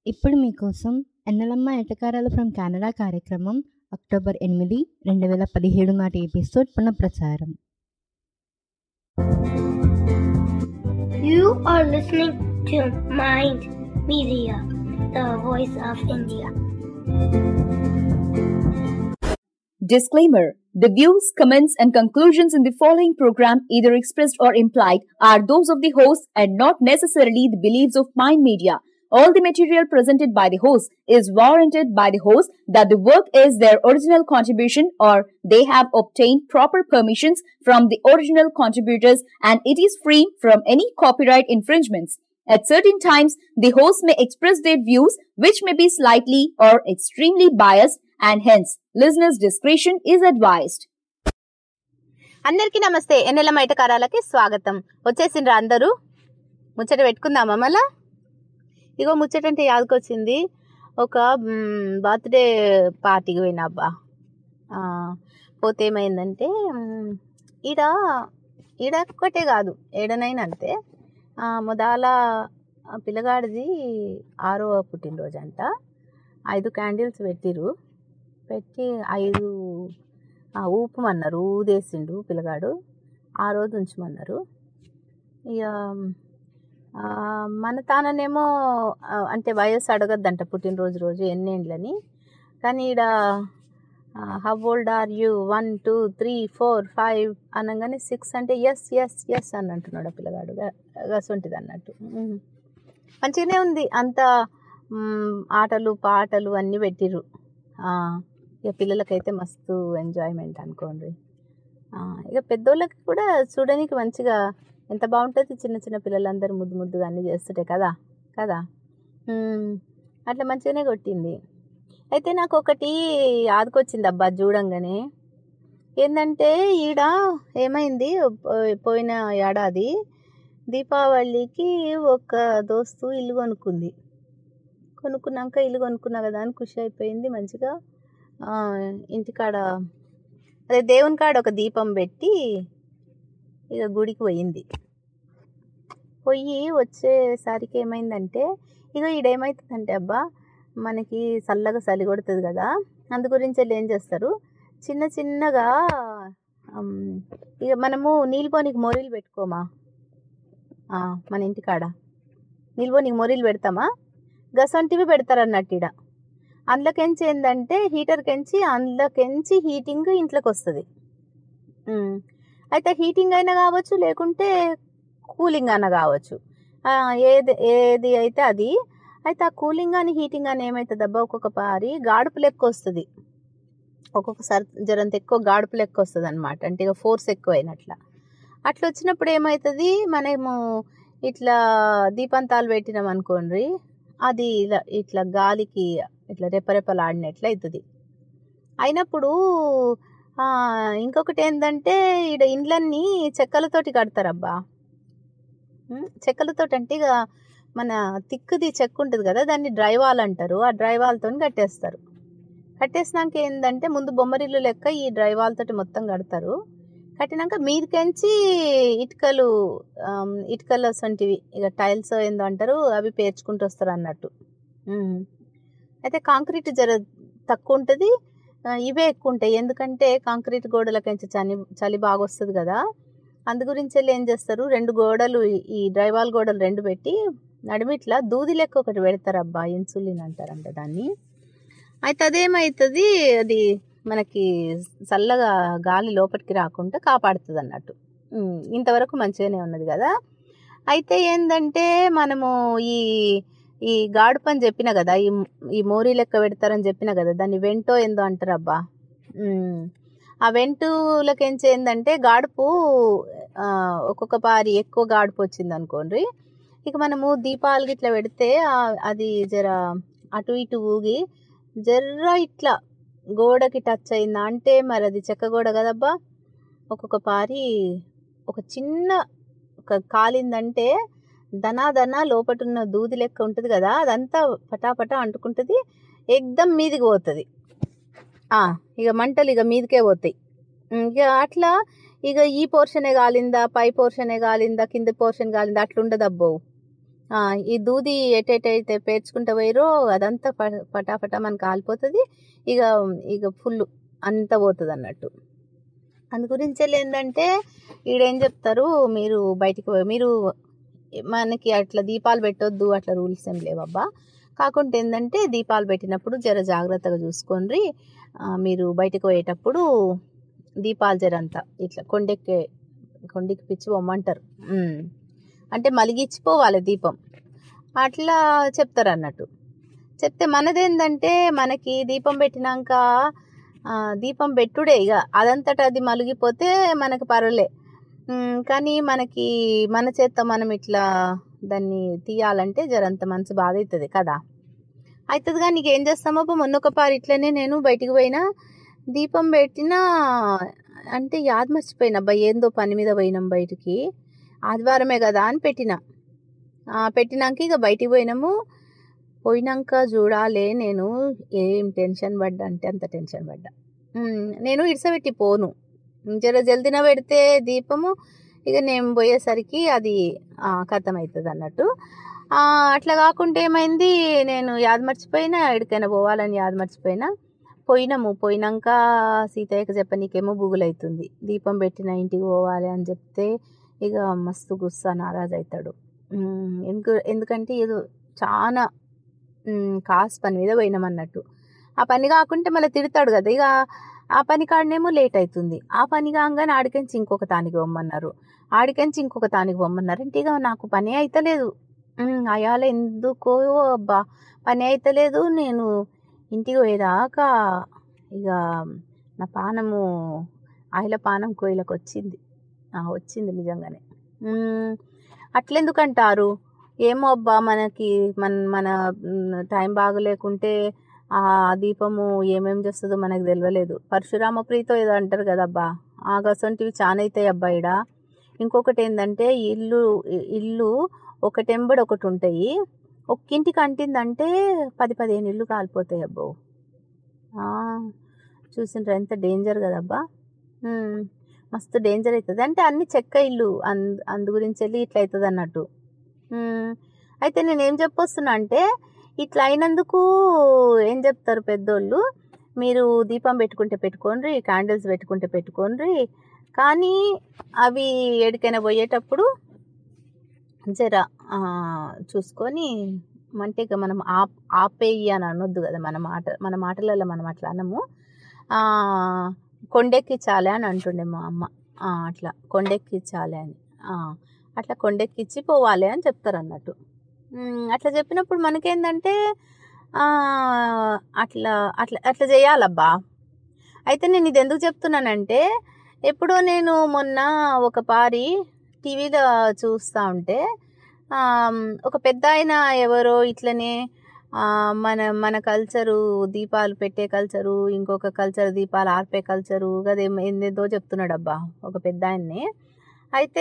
ఇప్పుడు మీకోసం ఎన్నెలమ్మ ఎటకారాలు ఫ్రమ్ కెనడా కార్యక్రమం అక్టోబర్ ఎనిమిది రెండు వేల పదిహేడు నాటి ఎపిసోడ్ పునఃప్రసారం You are listening to Mind Media, the voice of India. Disclaimer The views, comments, and conclusions in the following program, either expressed or implied, are those of the host and not necessarily the beliefs of Mind Media. All the material presented by the host is warranted by the host that the work is their original contribution or they have obtained proper permissions from the original contributors and it is free from any copyright infringements. At certain times, the host may express their views which may be slightly or extremely biased and hence listeners' discretion is advised. అందరికీ నమస్తే ఎన్నెల మైటకారాలకి స్వాగతం వచ్చేసిండ్రా అందరూ ముచ్చట పెట్టుకుందామా మళ్ళా ఇగో ముచ్చట అంటే యాదకొచ్చింది ఒక birthday పార్టీకి పోయిన అబ్బా ఆ, పోతే ఏమైందంటే మ్, ఈడ ఈడ ఒక్కటే కాదు ఏడనైనా అంతే ఆ, మొదల ఆ పిల్లగాడిది ఆరో పుట్టినరోజు అంట ఐదు క్యాండిల్స్ పెట్టిరు పెట్టి ఐదు ఆ, ఊపమన్నారు ఊదేసిండు పిల్లగాడు ఆ రోజు ఉంచమన్నారు ఇక ఆ, మన తాననేమో ఆ, అంటే వయస్సు అడగద్దంట పుట్టినరోజు రోజు ఎన్నేండ్లని కానీ ఈడ how old are you one two three four five అనగానే సిక్స్ అంటే ఎస్ ఎస్ ఎస్ అని అంటున్నాడు ఆ పిల్లగాడు గసొంటిది అన్నట్టు ఉమ్. మంచిగానే ఉంది అంత మ్, ఆటలు పాటలు అన్నీ పెట్టిర్రు ఆ, ఇక పిల్లలకైతే మస్తు ఎంజాయ్మెంట్ అనుకోండి ఆ, ఇక పెద్దోళ్ళకి కూడా చూడడానికి మంచిగా ఎంత బాగుంటుంది చిన్న చిన్న పిల్లలందరూ ముద్దు ముద్దుగా అన్నీ చేస్తుంటే కదా కదా ఉమ్, అట్లా మంచిగానే కొట్టింది అయితే నాకు ఒకటి ఆదుకొచ్చింది అబ్బా చూడంగానే ఏంటంటే ఈడ ఏమైంది పో- పోయిన ఏడాది దీపావళికి ఒక దోస్తు ఇల్లు కొనుక్కుంది కొనుక్కున్నాక ఇల్లు కొనుక్కున్నా కదా అని ఖుషి అయిపోయింది మంచిగా ఆ, ఇంటికాడ అదే దేవుని కాడ ఒక దీపం పెట్టి ఇక గుడికి పోయింది పోయి వచ్చేసరికి ఏమైందంటే ఇక ఈడేమవుతుందంటే అబ్బా మనకి చల్లగా చలి కొడుతుంది కదా అందు గురించి వీళ్ళు ఏం చేస్తారు చిన్న చిన్నగా ఆమ్, ఇక మనము నీళ్ళపోనికి మొరీలు పెట్టుకోమా ఆ, మన ఇంటికాడ నీళ్ళపోనికి మొరీలు పెడతామా గసంటివి పెడతారు అన్నట్టు ఈడ అందులోకెంచి ఏంటంటే హీటర్కెంచి అందులోకెంచి హీటింగ్ ఇంట్లోకి వస్తుంది ఉమ్. అయితే హీటింగ్ అయినా కావచ్చు లేకుంటే కూలింగ్ అయినా కావచ్చు ఆ, ఏది ఏది అయితే అది అయితే ఆ కూలింగ్ అని హీటింగ్ అని ఏమవుతుంది అబ్బా ఒక్కొక్క పారి గాడుపు లెక్క వస్తుంది ఒక్కొక్కసారి జరంత ఎక్కువ గాడుపు లెక్క వస్తుంది అనమాట అంటే ఇక ఫోర్స్ ఎక్కువ అయినట్ల అట్లా వచ్చినప్పుడు ఏమవుతుంది మనము ఇట్లా దీపంతాలు పెట్టినాం అనుకోండి అది ఇలా ఇట్లా గాలికి ఇట్లా రెపరెపలాడినట్లు అవుతుంది అయినప్పుడు ఆ, ఇంకొకటి ఏంటంటే ఈడ ఇండ్లన్నీ చెక్కలతోటి కడతారబ్బా ఉమ్, చెక్కలతోటి అంటే ఇక మన తిక్కుది చెక్క ఉంటుంది కదా దాన్ని డ్రైవాల్ అంటారు ఆ డ్రైవాల్తో కట్టేస్తారు కట్టేసినాక ఏంటంటే ముందు బొమ్మరిల్లు లెక్క ఈ డ్రైవాల్ తోటి మొత్తం కడతారు కట్టినాక మీదకెంచి ఇటుకలు ఆమ్, ఇటుకలు అసంటివి ఇక టైల్స్ ఏందో అంటారు అవి పేర్చుకుంటూ వస్తారు అన్నట్టు ఉమ్. అయితే కాంక్రీట్ జర తక్కువ ఉంటుంది ఆ, ఇవే ఎక్కువ ఉంటాయి ఎందుకంటే కాంక్రీట్ గోడలకించి చలి చలి బాగా వస్తుంది కదా అందు గురించి వెళ్ళి ఏం చేస్తారు రెండు గోడలు ఈ- ఈ డ్రైవాల్ గోడలు రెండు పెట్టి నడిమిట్లా దూది లెక్క ఒకటి పెడతారు అబ్బా ఇన్సులిన్ అంటారంట దాన్ని అయితే అదేమవుతుంది అది మనకి చల్లగా గాలి లోపలికి రాకుండా కాపాడుతుంది అన్నట్టు ఉమ్, ఇంతవరకు మంచిగానే ఉన్నది కదా అయితే ఏంటంటే మనము ఈ ఈ గాడు పని చెప్పిన కదా ఈ ఈ మోరీ లెక్క పెడతారని చెప్పిన కదా దాన్ని వెంటో ఏందో అంటారు అబ్బా ఉమ్. ఆ వెంటులకెంచి ఏంటంటే గాడుపు ఆ, ఒక్కొక్క పారి ఎక్కువ గాడుపు వచ్చింది అనుకోండి ఇక మనము దీపాలు ఇట్లా పెడితే ఆ- అది జర అటు ఇటు ఊగి జర్ర ఇట్లా గోడకి టచ్ అయిందా అంటే మరి అది చెక్క గోడ కదబ్బా ఒక్కొక్క పారి ఒక చిన్న ఒక కాలిందంటే దనా దనా లోపటున్న దూది లెక్క ఉంటుంది కదా అదంతా పటాపటా అంటుకుంటుంది ఎగ్దం మీదికి పోతుంది ఆ, ఇక మంటలు ఇక మీదకే పోతాయి ఇక అట్లా ఇక ఈ పోర్షనే కాలిందా పై పోర్షనే కాలిందా కింద పోర్షన్ కాలిందా అట్లా ఉండదు అబ్బో ఆ, ఈ దూది ఎటెటైతే పేర్చుకుంటూ పోయిరో అదంతా ప- పటాపటా మనకు కాలిపోతుంది ఇక ఇక ఫుల్ అంతా పోతుంది అన్నట్టు అందు గురించి ఏంటంటే ఈడేం చెప్తారు మీరు బయటికి పోయి- మీరు మనకి అట్లా దీపాలు పెట్టొద్దు అట్లా రూల్స్ ఏం లేవబ్బా కాకుంటే ఏంటంటే దీపాలు పెట్టినప్పుడు జర జాగ్రత్తగా చూసుకోండి మీరు బయటకు పోయేటప్పుడు దీపాలు జరంతా ఇట్లా కొండెక్కి కొండెక్కి పిచ్చి పొమ్మంటారు ఉమ్. అంటే మలిగిచ్చిపోవాలి దీపం అట్లా చెప్తారు అన్నట్టు చెప్తే మనదేందంటే మనకి దీపం పెట్టినాక ఆ, దీపం పెట్టుడే ఇక అదంతటా అది మలిగిపోతే మనకు పర్వాలే ఉమ్, కానీ మనకి మన చేత్తో మనం ఇట్లా దాన్ని తీయాలంటే జరంత మనసు బాధ అవుతుంది కదా అవుతుంది కానీ నీకు ఏం చేస్తామో మొన్న ఒక పారి ఇట్లనే నేను బయటికి పోయినా దీపం పెట్టినా అంటే యాద్ మర్చిపోయినా అబ్బా ఏందో పని మీద పోయినాం బయటికి ఆదివారమే కదా అని పెట్టిన ఆ, పెట్టినాక ఇక బయటికి పోయినాము పోయినాక చూడాలే నేను ఏం టెన్షన్ పడ్డా అంటే అంత టెన్షన్ పడ్డా ఉమ్, నేను ఇడిసబెట్టి పోను జర జల్దిన పెడితే దీపము ఇక నేను పోయేసరికి అది కథం అవుతుంది అన్నట్టు ఆ, అట్లా కాకుండా ఏమైంది నేను యాద మర్చిపోయినా ఎక్కడికైనా పోవాలని యాద మర్చిపోయినా పోయినాము పోయినాక సీతయ్యకి చెప్పనీకేమో బుగులవుతుంది దీపం పెట్టిన ఇంటికి పోవాలి అని చెప్తే ఇక మస్తు గుస్సా నారాజ్ అవుతాడు ఉమ్, ఎందుకు ఎందుకంటే ఏదో చాలా ఉమ్, కాస్ పని మీద పోయినాం అన్నట్టు ఆ పని కాకుంటే మళ్ళీ తిడతాడు కదా ఇక ఆ పని కాడనేమో లేట్ అవుతుంది ఆ పని కాగానే ఆడికెంచి ఇంకొక తానికి పొమ్మన్నారు ఆడికెంచి ఇంకొక తానికి పొమ్మన్నారు అంటే ఇక నాకు పని అయితలేదు ఉమ్, అయాల ఎందుకో అబ్బా పని అయితలేదు నేను ఇంటికి పోయేదాకా ఇక నా పానము ఆయిల పానం కోయిలకు వచ్చింది ఆ, వచ్చింది నిజంగానే ఉమ్, అట్లెందుకంటారు ఏమో అబ్బా మనకి మన మన మ్, టైం బాగలేకుంటే ఆ దీపము ఏమేం చేస్తుందో మనకు తెలియలేదు పరశురామ ప్రీతో ఏదో అంటారు కదబ్బా ఆ గసంటివి చాలా అవుతాయి అబ్బా ఈడ ఇంకొకటి ఏంటంటే ఇల్లు ఇల్లు ఒకటెంబడి ఒకటి ఉంటాయి ఒక్కింటికి అంటిందంటే పది పదిహేను ఇల్లు కాలిపోతాయి అబ్బో ఆ, చూసిండ్రా ఎంత డేంజర్ కదబ్బా ఉమ్, మస్తు డేంజర్ అవుతుంది అంటే అన్ని చెక్క ఇల్లు అందు అందు గురించి వెళ్ళి ఇట్లా అవుతుంది అన్నట్టు ఉమ్, అయితే నేను ఏం చెప్పొస్తున్నా అంటే ఇట్లా అయినందుకు ఏం చెప్తారు పెద్దోళ్ళు మీరు దీపం పెట్టుకుంటే పెట్టుకోండి క్యాండిల్స్ పెట్టుకుంటే పెట్టుకోండి కానీ అవి ఎడికైనా పోయేటప్పుడు జర ఆ, చూసుకొని అంటే ఇక మనం ఆప్ ఆపేయి అని అనొద్దు కదా మన మాట మన మాటలలో మనం అట్లా అనము ఆ, కొండెక్కించాలి అని అంటుండే మా అమ్మ ఆ, అట్లా కొండెక్కించాలి అని ఆ, అట్లా కొండెక్కిచ్చి పోవాలి అని చెప్తారు అన్నట్టు ఉమ్, అట్లా చెప్పినప్పుడు మనకేందంటే ఆ, అట్లా అట్లా అట్లా చేయాలబ్బా అయితే నేను ఇది ఎందుకు చెప్తున్నానంటే ఎప్పుడో నేను మొన్న ఒక పారి టీవీలో చూస్తూ ఉంటే ఆమ్, ఒక పెద్ద ఆయన ఎవరో ఇట్లనే ఆ, మన మన కల్చరు దీపాలు పెట్టే కల్చరు ఇంకొక కల్చర్ దీపాలు ఆర్పే కల్చరు అదే ఏందేదో చెప్తున్నాడు అబ్బా ఒక పెద్ద ఆయన్ని అయితే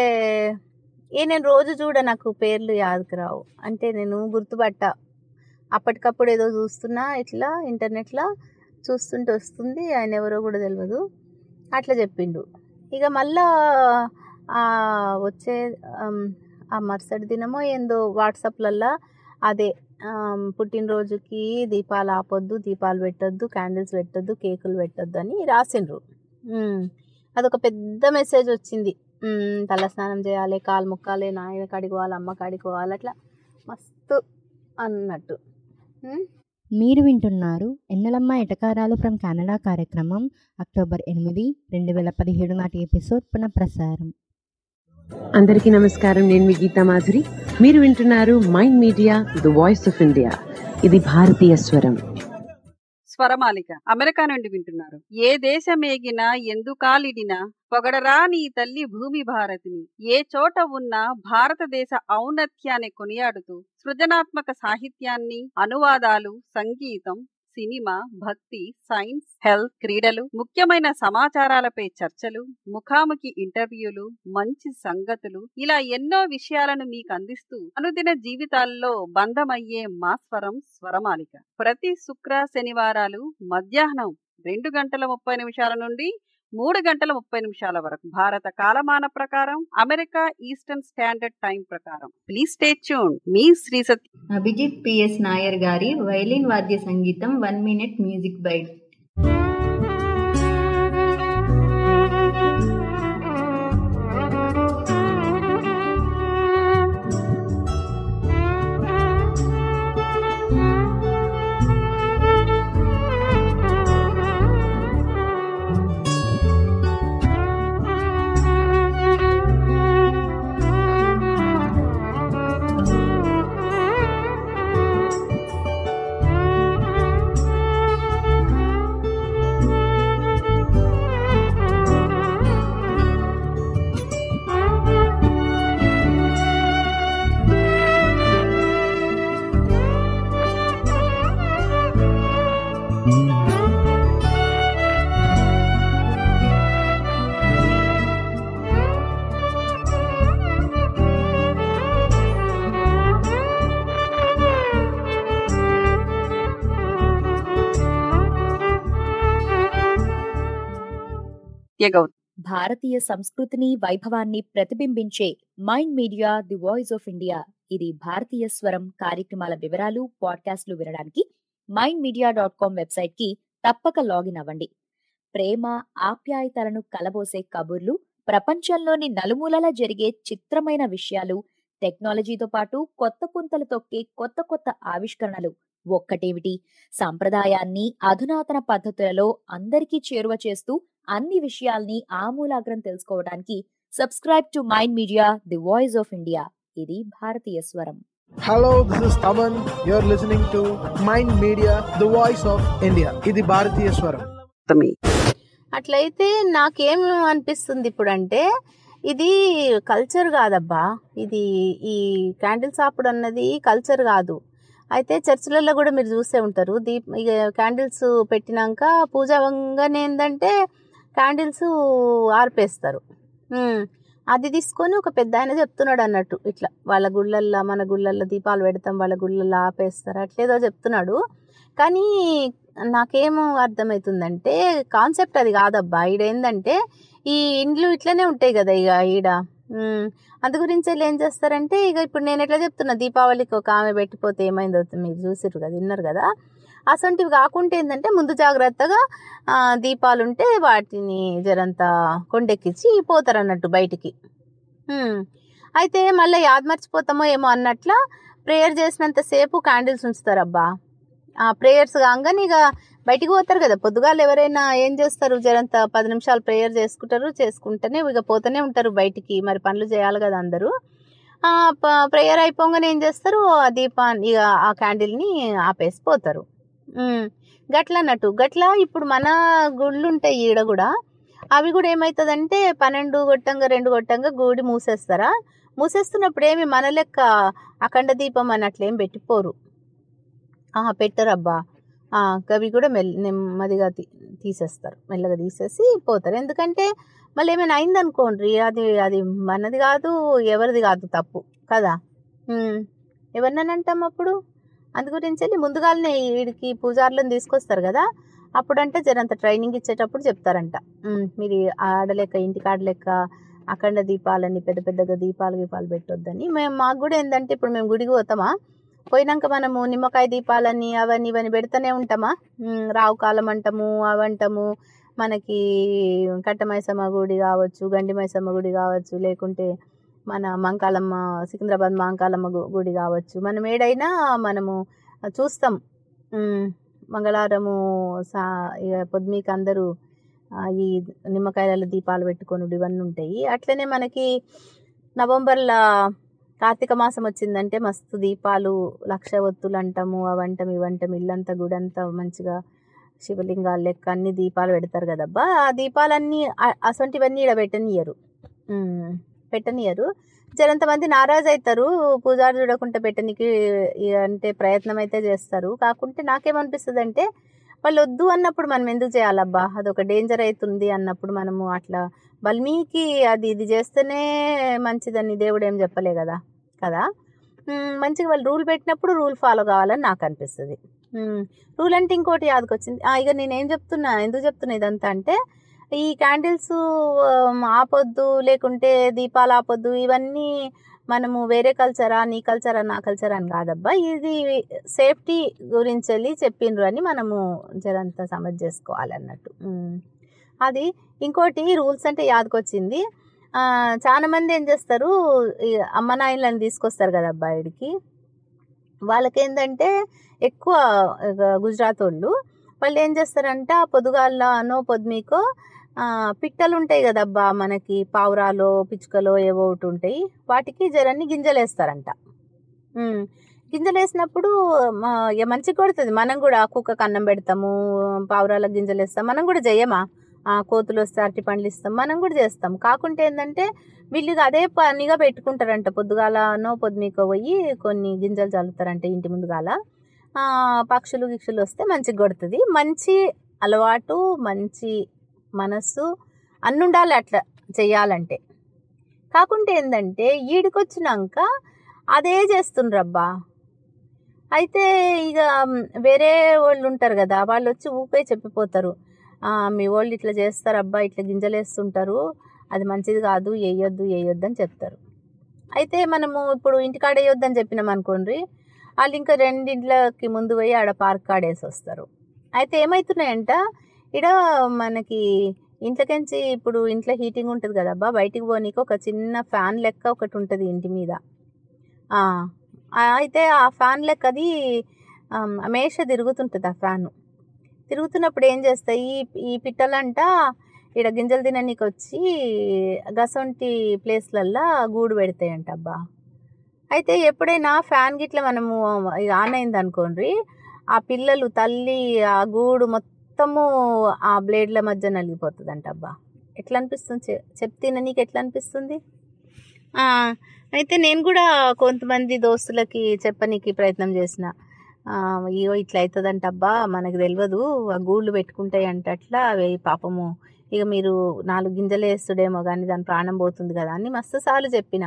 ఏ నేను రోజు చూడ నాకు పేర్లు యాదకు రావు అంటే నేను గుర్తుపట్ట అప్పటికప్పుడు ఏదో చూస్తున్నా ఇట్లా ఇంటర్నెట్లో చూస్తుంటే వస్తుంది ఆయన ఎవరో కూడా తెలియదు అట్లా చెప్పిండు ఇక మళ్ళా ఆ వచ్చే ఆమ్, ఆ మరుసటి దినమో ఏందో వాట్సాప్లల్లో అదే ఆమ్, పుట్టినరోజుకి దీపాలు ఆపొద్దు దీపాలు పెట్టొద్దు క్యాండిల్స్ పెట్టొద్దు కేకులు పెట్టొద్దు అని రాసిండ్రు ఉమ్, అదొక పెద్ద మెసేజ్ వచ్చింది ఉమ్, తలస్నానం చేయాలి కాలు ముక్కాలి నాయన కాడికి పోవాలి అమ్మ కాడికి పోవాలి అట్లా మస్తు అన్నట్టు ఉమ్, మీరు వింటున్నారు ఎన్నెలమ్మ ఎటకారాలు ఫ్రమ్ కెనడా కార్యక్రమం అక్టోబర్ ఎనిమిది రెండు వేల పదిహేడు నాటి ఎపిసోడ్ పునఃప్రసారం అందరికీ నమస్కారం నేను మీ గీతా మాధురి మీరు వింటున్నారు Mind Media the voice of India ఇది భారతీయ స్వరం స్వరమాలిక అమెరికా నుండి వింటున్నారు ఏ దేశమేగినా ఎందుకాలిడినా పొగడరా నీ తల్లి భూమి భారతిని ఏ చోట ఉన్నా భారతదేశ ఔన్నత్యాన్ని కొనియాడుతూ సృజనాత్మక సాహిత్యాన్ని అనువాదాలు సంగీతం సినిమా భక్తి సైన్స్ హెల్త్ క్రీడలు ముఖ్యమైన సమాచారాలపై చర్చలు ముఖాముఖి ఇంటర్వ్యూలు మంచి సంగతులు ఇలా ఎన్నో విషయాలను మీకు అందిస్తూ అనుదిన జీవితాల్లో బంధమయ్యే మా స్వరం స్వరమాలిక ప్రతి శుక్ర శనివారాలు మధ్యాహ్నం రెండు గంటల ముప్పై నిమిషాల నుండి మూడు గంటల ముప్పై నిమిషాల వరకు భారత కాలమాన ప్రకారం అమెరికా ఈస్టర్న్ స్టాండర్డ్ టైం ప్రకారం ప్లీజ్ స్టే ట్యూన్ మీ శ్రీ సత్య అభిజిత్ పిఎస్ నాయర్ గారి వైలిన్ వాద్య సంగీతం one minute music bite Gautam భారతీయ సంస్కృతిని వైభవాన్ని ప్రతిబింబించే Mind media the voice of India ఇది భారతీయ స్వరం కార్యక్రమాల వివరాలు పాడ్కాస్ట్లు వినడానికి Mind Media dot com website కి తప్పక లాగిన్ అవ్వండి ప్రేమ ఆప్యాయతలను కలబోసే కబుర్లు ప్రపంచంలోని నలుమూలలా జరిగే చిత్రమైన విషయాలు టెక్నాలజీతో పాటు కొత్త పుంతలు తొక్కే కొత్త కొత్త ఆవిష్కరణలు ఒక్కటేమిటి సాంప్రదాయాన్ని అధునాతన పద్ధతులలో అందరికీ చేరువ చేస్తూ అన్ని విషయాల్ని ఆమూలాగ్రం తెలుసుకోవడానికి subscribe to mind media the voice of India ఇది భారతీయ స్వరం Hello, this is Taman. You're listening to Mind Media, the voice of India. ఇది భారతీయ స్వరం అట్లయితే నాకేం అనిపిస్తుంది ఇప్పుడు అంటే ఇది కల్చర్ కాదబ్బా ఇది ఈ క్యాండిల్స్ ఆపుడు అన్నది కల్చర్ కాదు అయితే చర్చిలలో కూడా మీరు చూసే ఉంటారు దీప్ ఇక క్యాండిల్స్ పెట్టినాక పూజావంగానే ఏంటంటే క్యాండిల్స్ ఆర్పేస్తారు ఉమ్, అది తీసుకొని ఒక పెద్ద ఆయన చెప్తున్నాడు అన్నట్టు ఇట్లా వాళ్ళ గుళ్ళల్లో మన గుళ్ళల్లో దీపాలు పెడతాం వాళ్ళ గుళ్ళల్లో ఆపేస్తారు అట్లేదో చెప్తున్నాడు కానీ నాకేమో అర్థమవుతుందంటే కాన్సెప్ట్ అది కాదబ్బా ఈడేందంటే ఈ ఇండ్లు ఇట్లనే ఉంటాయి కదా ఇక ఈడ ఉమ్, అందు గురించి వీళ్ళు ఏం చేస్తారంటే ఇక ఇప్పుడు నేను ఎట్లా చెప్తున్నా దీపావళికి ఒక ఆమె పెట్టిపోతే ఏమైందో మీరు చూసిర్రు కదా విన్నారు కదా అసొంటివి కాకుండా ఏంటంటే ముందు జాగ్రత్తగా ఆ, దీపాలు ఉంటే వాటిని జరంతా కొండెక్కించి పోతారు అన్నట్టు బయటికి ఉమ్. అయితే మళ్ళీ యాద్ మర్చిపోతామో ఏమో అన్నట్ల ప్రేయర్ చేసినంతసేపు క్యాండిల్స్ ఉంచుతారు అబ్బా ఆ ప్రేయర్స్ కాగానే ఇక బయటికి పోతారు కదా పొద్దుగాలు ఎవరైనా ఏం చేస్తారు జరంత పది నిమిషాలు ప్రేయర్ చేసుకుంటారు చేసుకుంటేనే ఇక పోతూనే ఉంటారు బయటికి మరి పనులు చేయాలి కదా అందరూ ఆ ప్రేయర్ అయిపోగానే ఏం చేస్తారు ఆ దీపాన్ని ఇక ఆ క్యాండిల్ని ఆపేసి పోతారు ఉమ్. గట్ల అన్నట్టు గట్ల ఇప్పుడు మన గుళ్ళు ఉంటాయి ఈడ కూడా అవి కూడా ఏమవుతుందంటే పన్నెండు గొట్టంగా రెండు గొట్టంగా గుడి మూసేస్తారా మూసేస్తున్నప్పుడు ఏమి మన లెక్క అఖండ దీపం అన్నట్లు ఏం పెట్టిపోరు ఆహా పెట్టరబ్బా ఆ, అవి కూడా మెల్ నెమ్మదిగా తీ తీసేస్తారు మెల్లగా తీసేసి పోతారు ఎందుకంటే మళ్ళీ ఏమైనా అయిందనుకోండి అది అది మనది కాదు ఎవరిది కాదు తప్పు కదా ఉమ్. ఎవరినని అంటాం అప్పుడు అందు గురించి వెళ్ళి ముందుగానే వీడికి పూజారులను తీసుకొస్తారు కదా అప్పుడంటే జరంత ట్రైనింగ్ ఇచ్చేటప్పుడు చెప్తారంట ఉమ్, మీరు ఆడలేక ఇంటికి ఆడలేక అఖండ దీపాలని పెద్ద పెద్దగా దీపాలు గీపాలు పెట్టొద్దని మేము మాకు కూడా ఏంటంటే ఇప్పుడు మేము గుడికి పోతామా పోయినాక మనము నిమ్మకాయ దీపాలని అవన్నీ ఇవన్నీ పెడుతూనే ఉంటామా ఉమ్, రావు కాలం అంటాము అవంటాము మనకి కట్టమైసమ్మ గుడి కావచ్చు గండి మైసమ్మ గుడి కావచ్చు లేకుంటే మన మంకాలమ్మ సికింద్రాబాద్ మంకాలమ్మ గు- గుడి కావచ్చు మనం ఏడైనా మనము చూస్తాం ఉమ్, మంగళవారము సా ఇక పొద్దుమీకి అందరూ ఆ, ఈ నిమ్మకాయల దీపాలు పెట్టుకొని ఇవన్నీ ఉంటాయి అట్లనే మనకి నవంబర్లో కార్తీక మాసం వచ్చిందంటే మస్తు దీపాలు లక్ష ఒత్తులు అంటాము అవంటాం ఇవంటాం ఇల్లంతా గుడంతా మంచిగా శివలింగాలు లెక్క అన్ని దీపాలు పెడతారు కదబ్బా ఆ దీపాలన్నీ అ- అసొంటివన్నీ ఇక్కడ పెట్టనియరు ఉమ్, పెట్టనియరు జరంతమంది నారాజు అవుతారు పూజారు చూడకుండా పెట్టనికి ఇ- అంటే ప్రయత్నం అయితే చేస్తారు కాకుంటే నాకేమనిపిస్తుంది అంటే వాళ్ళు వద్దు అన్నప్పుడు మనం ఎందుకు చేయాలబ్బా అదొక డేంజర్ అవుతుంది అన్నప్పుడు మనము అట్లా బల్మీకి అది ఇది చేస్తేనే మంచిదని దేవుడు ఏం చెప్పలే కదా కదా ఉమ్, మంచిగా వాళ్ళు రూల్ పెట్టినప్పుడు రూల్ ఫాలో కావాలని నాకు అనిపిస్తుంది రూల్ అంటే ఇంకోటి యాదకొచ్చింది ఆ, ఇక నేనేం చెప్తున్నా ఎందుకు చెప్తున్నా ఇదంతా అంటే ఈ క్యాండిల్స్ ఆపొద్దు లేకుంటే దీపాలు ఆపొద్దు ఇవన్నీ మనము వేరే కల్చరా నీ కల్చరా నా కల్చర్ అని కాదబ్బా ఇది సేఫ్టీ గురించి వెళ్ళి చెప్పిండ్రు అని మనము జరంతా సమజ్ చేసుకోవాలి అన్నట్టు ఉమ్. అది ఇంకోటి రూల్స్ అంటే యాదకొచ్చింది ఆ, చాలా మంది ఏం చేస్తారు ఈ అమ్మ నాయనలను తీసుకొస్తారు కదా అబ్బాయిడికి వాళ్ళకేంటంటే ఎక్కువ ఇక గుజరాత్ వాళ్ళు వాళ్ళు ఏం చేస్తారంటే ఆ పొద్దుగాలనో పొద్దుమీకో ఆ, పిట్టలు ఉంటాయి కదబ్బా మనకి పావురాలో పిచ్చుకలో ఏవో ఒకటి ఉంటాయి వాటికి జరన్ని గింజలు వేస్తారంట ఉమ్. గింజలు వేసినప్పుడు మా- ఇక మంచిగా కొడుతుంది మనం కూడా కుక్కకు అన్నం పెడతాము పావురాలకు గింజలు వేస్తాం మనం కూడా చెయ్యమా ఆ, కోతులు వస్తే అరటి పండ్లు ఇస్తాం మనం కూడా చేస్తాం కాకుంటే ఏంటంటే వీళ్ళు ఇక అదే పనిగా పెట్టుకుంటారంట పొద్దుగాలనో పొద్దుమీకో పోయి కొన్ని గింజలు చల్లుతారంట ఇంటి ముందుగాల ఆ, పక్షులు గిక్షులు వస్తే మంచిగా కొడుతుంది మంచి అలవాటు మంచి మనస్సు అన్ని ఉండాలి అట్లా చెయ్యాలంటే కాకుంటే ఏంటంటే ఈడికొచ్చినాక అదే చేస్తుండ్రబ్బా అయితే ఇక మ్, వేరే వాళ్ళు ఉంటారు కదా వాళ్ళు వచ్చి ఊపే చెప్పిపోతారు "ఆ, మీ వాళ్ళు ఇట్లా చేస్తారు అబ్బా ఇట్లా గింజలు వేస్తుంటారు అది మంచిది కాదు వేయొద్దు వేయొద్దు అని చెప్తారు అయితే మనము ఇప్పుడు ఇంటికాడ వేయొద్దు అని చెప్పినాం అనుకోండి వాళ్ళు ఇంకా రెండింట్లకి ముందు పోయి ఆడ పార్క్ కాడేసి వస్తారు అయితే ఏమవుతున్నాయంట ఇడ మనకి ఇంట్లోకించి ఇప్పుడు ఇంట్లో హీటింగ్ ఉంటుంది కదా అబ్బా బయటికి పోనీకి ఒక చిన్న ఫ్యాన్ లెక్క ఒకటి ఉంటుంది ఇంటి మీద ఆ, ఆ, అయితే ఆ ఫ్యాన్ లెక్క అది ఆమ్, మేష తిరుగుతుంటుంది ఆ ఫ్యాన్ తిరుగుతున్నప్పుడు ఏం చేస్తాయి ఈ ఈ పిట్టలంట ఇక్కడ గింజలు తిననీకి వచ్చి గసొంటి ప్లేస్లల్లో గూడు పెడతాయంట అబ్బా అయితే ఎప్పుడైనా ఫ్యాన్ గిట్ల మనము ఇది ఆన్ అయింది అనుకోండి ఆ పిల్లలు తల్లి ఆ గూడు మొత్తము ఆ బ్లేడ్ల మధ్య నలిగిపోతుందంట అబ్బా ఎట్లా అనిపిస్తుంది చె- చెప్తేనే నీకు ఎట్లా అనిపిస్తుంది ఆ, అయితే నేను కూడా కొంతమంది దోస్తులకి చెప్పనీకి ప్రయత్నం చేసిన ఆ, ఇగో ఇట్లా అవుతుందంట అబ్బా మనకు తెలియదు ఆ గూళ్ళు పెట్టుకుంటాయి అంట అట్లా అవి పాపము ఇక మీరు నాలుగు గింజలు వేస్తుడేమో కానీ దాని ప్రాణం పోతుంది కదా అని మస్తు సార్లు చెప్పిన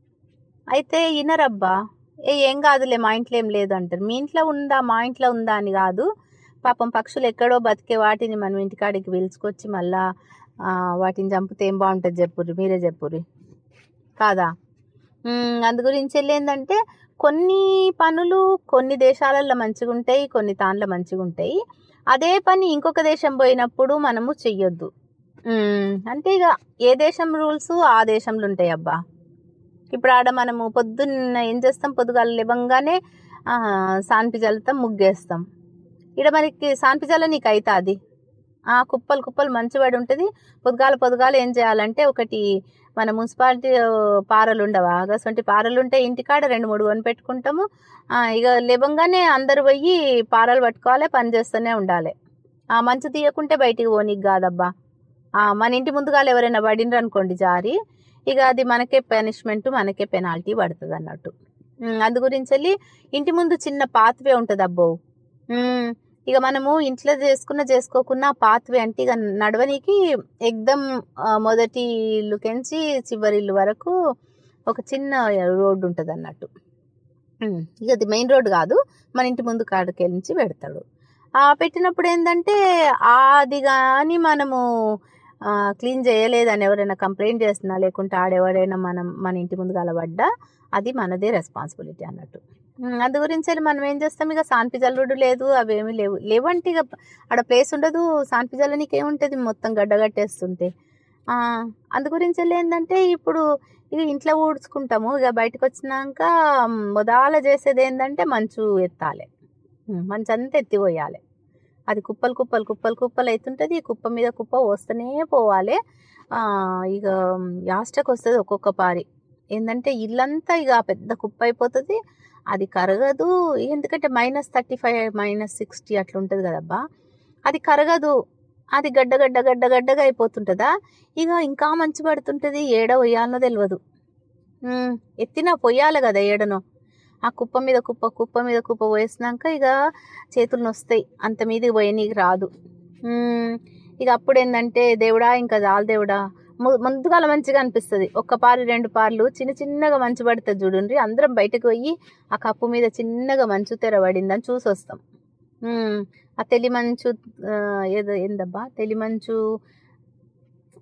అయితే వినరబ్బా ఏ ఏం కాదులే మా ఇంట్లో ఏం లేదు అంటారు మీ ఇంట్లో ఉందా మా ఇంట్లో ఉందా అని కాదు పాపం పక్షులు ఎక్కడో బతికే వాటిని మనం ఇంటికాడికి పిలుచుకొచ్చి మళ్ళా ఆ, వాటిని చంపితే ఏం బాగుంటుంది చెప్పుర్రి మీరే చెప్పుర్రి కాదా ఉమ్, అందు గురించి ఏంటంటే కొన్ని పనులు కొన్ని దేశాలలో మంచిగా ఉంటాయి కొన్ని తాన్లో మంచిగా ఉంటాయి అదే పని ఇంకొక దేశం పోయినప్పుడు మనము చెయ్యొద్దు ఉమ్, అంటే ఇక ఏ దేశం రూల్స్ ఆ దేశంలో ఉంటాయి అబ్బా ఇప్పుడు ఆడ మనము పొద్దున్న ఏం చేస్తాం పొద్దుగాల లేవంగానే ఆ, సాన్పి చల్లుతాం ముగ్గేస్తాం ఇక్కడ మనకి సాన్పి చల్ల నీకు అవుతుంది ఆ కుప్పలు కుప్పలు మంచివాడి ఉంటుంది పొద్దుగాల పొద్దుగాల ఏం చేయాలంటే ఒకటి మన మున్సిపాలిటీ ఆ, పారలు ఉండవా అసలు పారలు ఉంటే ఇంటికాడ రెండు మూడు కొని పెట్టుకుంటాము ఆ, ఇక లేవంగానే అందరు పోయి పారలు పట్టుకోవాలి పని చేస్తూనే ఉండాలి ఆ మంచు తీయకుంటే బయటికి పోనీకి కాదబ్బా ఆ, మన ఇంటి ముందుగాల ఎవరైనా పడినరు అనుకోండి జారి ఇక అది మనకే పనిష్మెంట్ మనకే పెనాల్టీ పడుతుంది అన్నట్టు ఉమ్, అందు గురించి వెళ్ళి ఇంటి ముందు చిన్న పాత్వే ఉంటుంది అబ్బో ఉమ్, ఇక మనము ఇంట్లో చేసుకున్న చేసుకోకున్న పాత్వే అంటే ఇక నడవనికి ఎగ్దమ్ ఆ, మొదటి ఇల్లుకెంచి చివరి ఇల్లు వరకు ఒక చిన్న రోడ్డు ఉంటుంది అన్నట్టు ఉమ్, ఇక అది మెయిన్ రోడ్ కాదు మన ఇంటి ముందు కాడకెళ్ళించి పెడతాడు ఆ పెట్టినప్పుడు ఏంటంటే అది కానీ మనము క్లీన్ చేయలేదని ఎవరైనా కంప్లైంట్ చేస్తున్నా లేకుంటే ఆడెవరైనా మనం మన ఇంటి ముందు కలబడ్డా అది మనదే రెస్పాన్సిబిలిటీ అన్నట్టు ఉమ్, అందు గురించి వెళ్ళి మనం ఏం చేస్తాం ఇక సాన్పి జల్లుడు లేదు అవేమీ లేవు లేవంటే ఇక ఆడ ప్లేస్ ఉండదు సాన్పి జల్లనికి ఏముంటుంది మొత్తం గడ్డగట్టేస్తుంటే ఆ, అందు గురించి వెళ్ళి ఏంటంటే ఇప్పుడు ఇక ఇంట్లో ఊడ్చుకుంటాము ఇక బయటకు వచ్చినాక మొదల చేసేది ఏంటంటే మంచు ఎత్తాలి ఉమ్, మంచు అంతా ఎత్తిపోయాలి అది కుప్పలు కుప్పలు కుప్పలు కుప్పలు అవుతుంటుంది ఈ కుప్ప మీద కుప్ప వస్తూనే పోవాలి ఆ, ఇక యాస్టకు వస్తుంది ఒక్కొక్క పారి ఏంటంటే ఇల్లంతా ఇక పెద్ద కుప్ప అయిపోతుంది అది కరగదు ఎందుకంటే minus thirty five minus sixty అట్లా ఉంటుంది కదబ్బా అది కరగదు అది గడ్డ గడ్డ గడ్డ గడ్డగా అయిపోతుంటుందా ఇక ఇంకా మంచి పడుతుంటుంది ఏడ పొయ్యాలనో తెలియదు ఉమ్, ఎత్తినా పొయ్యాలి కదా ఏడనో ఆ కుప్ప మీద కుప్ప కుప్ప మీద కుప్ప పోయేసినాక ఇక చేతులు నొస్తాయి అంత మీదకి పోయి నీకు రాదు ఉమ్, ఇక అప్పుడు ఏంటంటే దేవుడా ఇంకా చాలు దేవుడా ము- ముందుగాల మంచిగా అనిపిస్తుంది ఒక్క పారి రెండు పార్లు చిన్న చిన్నగా మంచు పడుతుంది చూడండి అందరం బయటకు పోయి ఆ కప్పు మీద చిన్నగా మంచు తెర పడిందని చూసి వస్తాం ఉమ్, ఆ తెలి మంచు ఆ, ఏదో ఏందబ్బా తెలి మంచు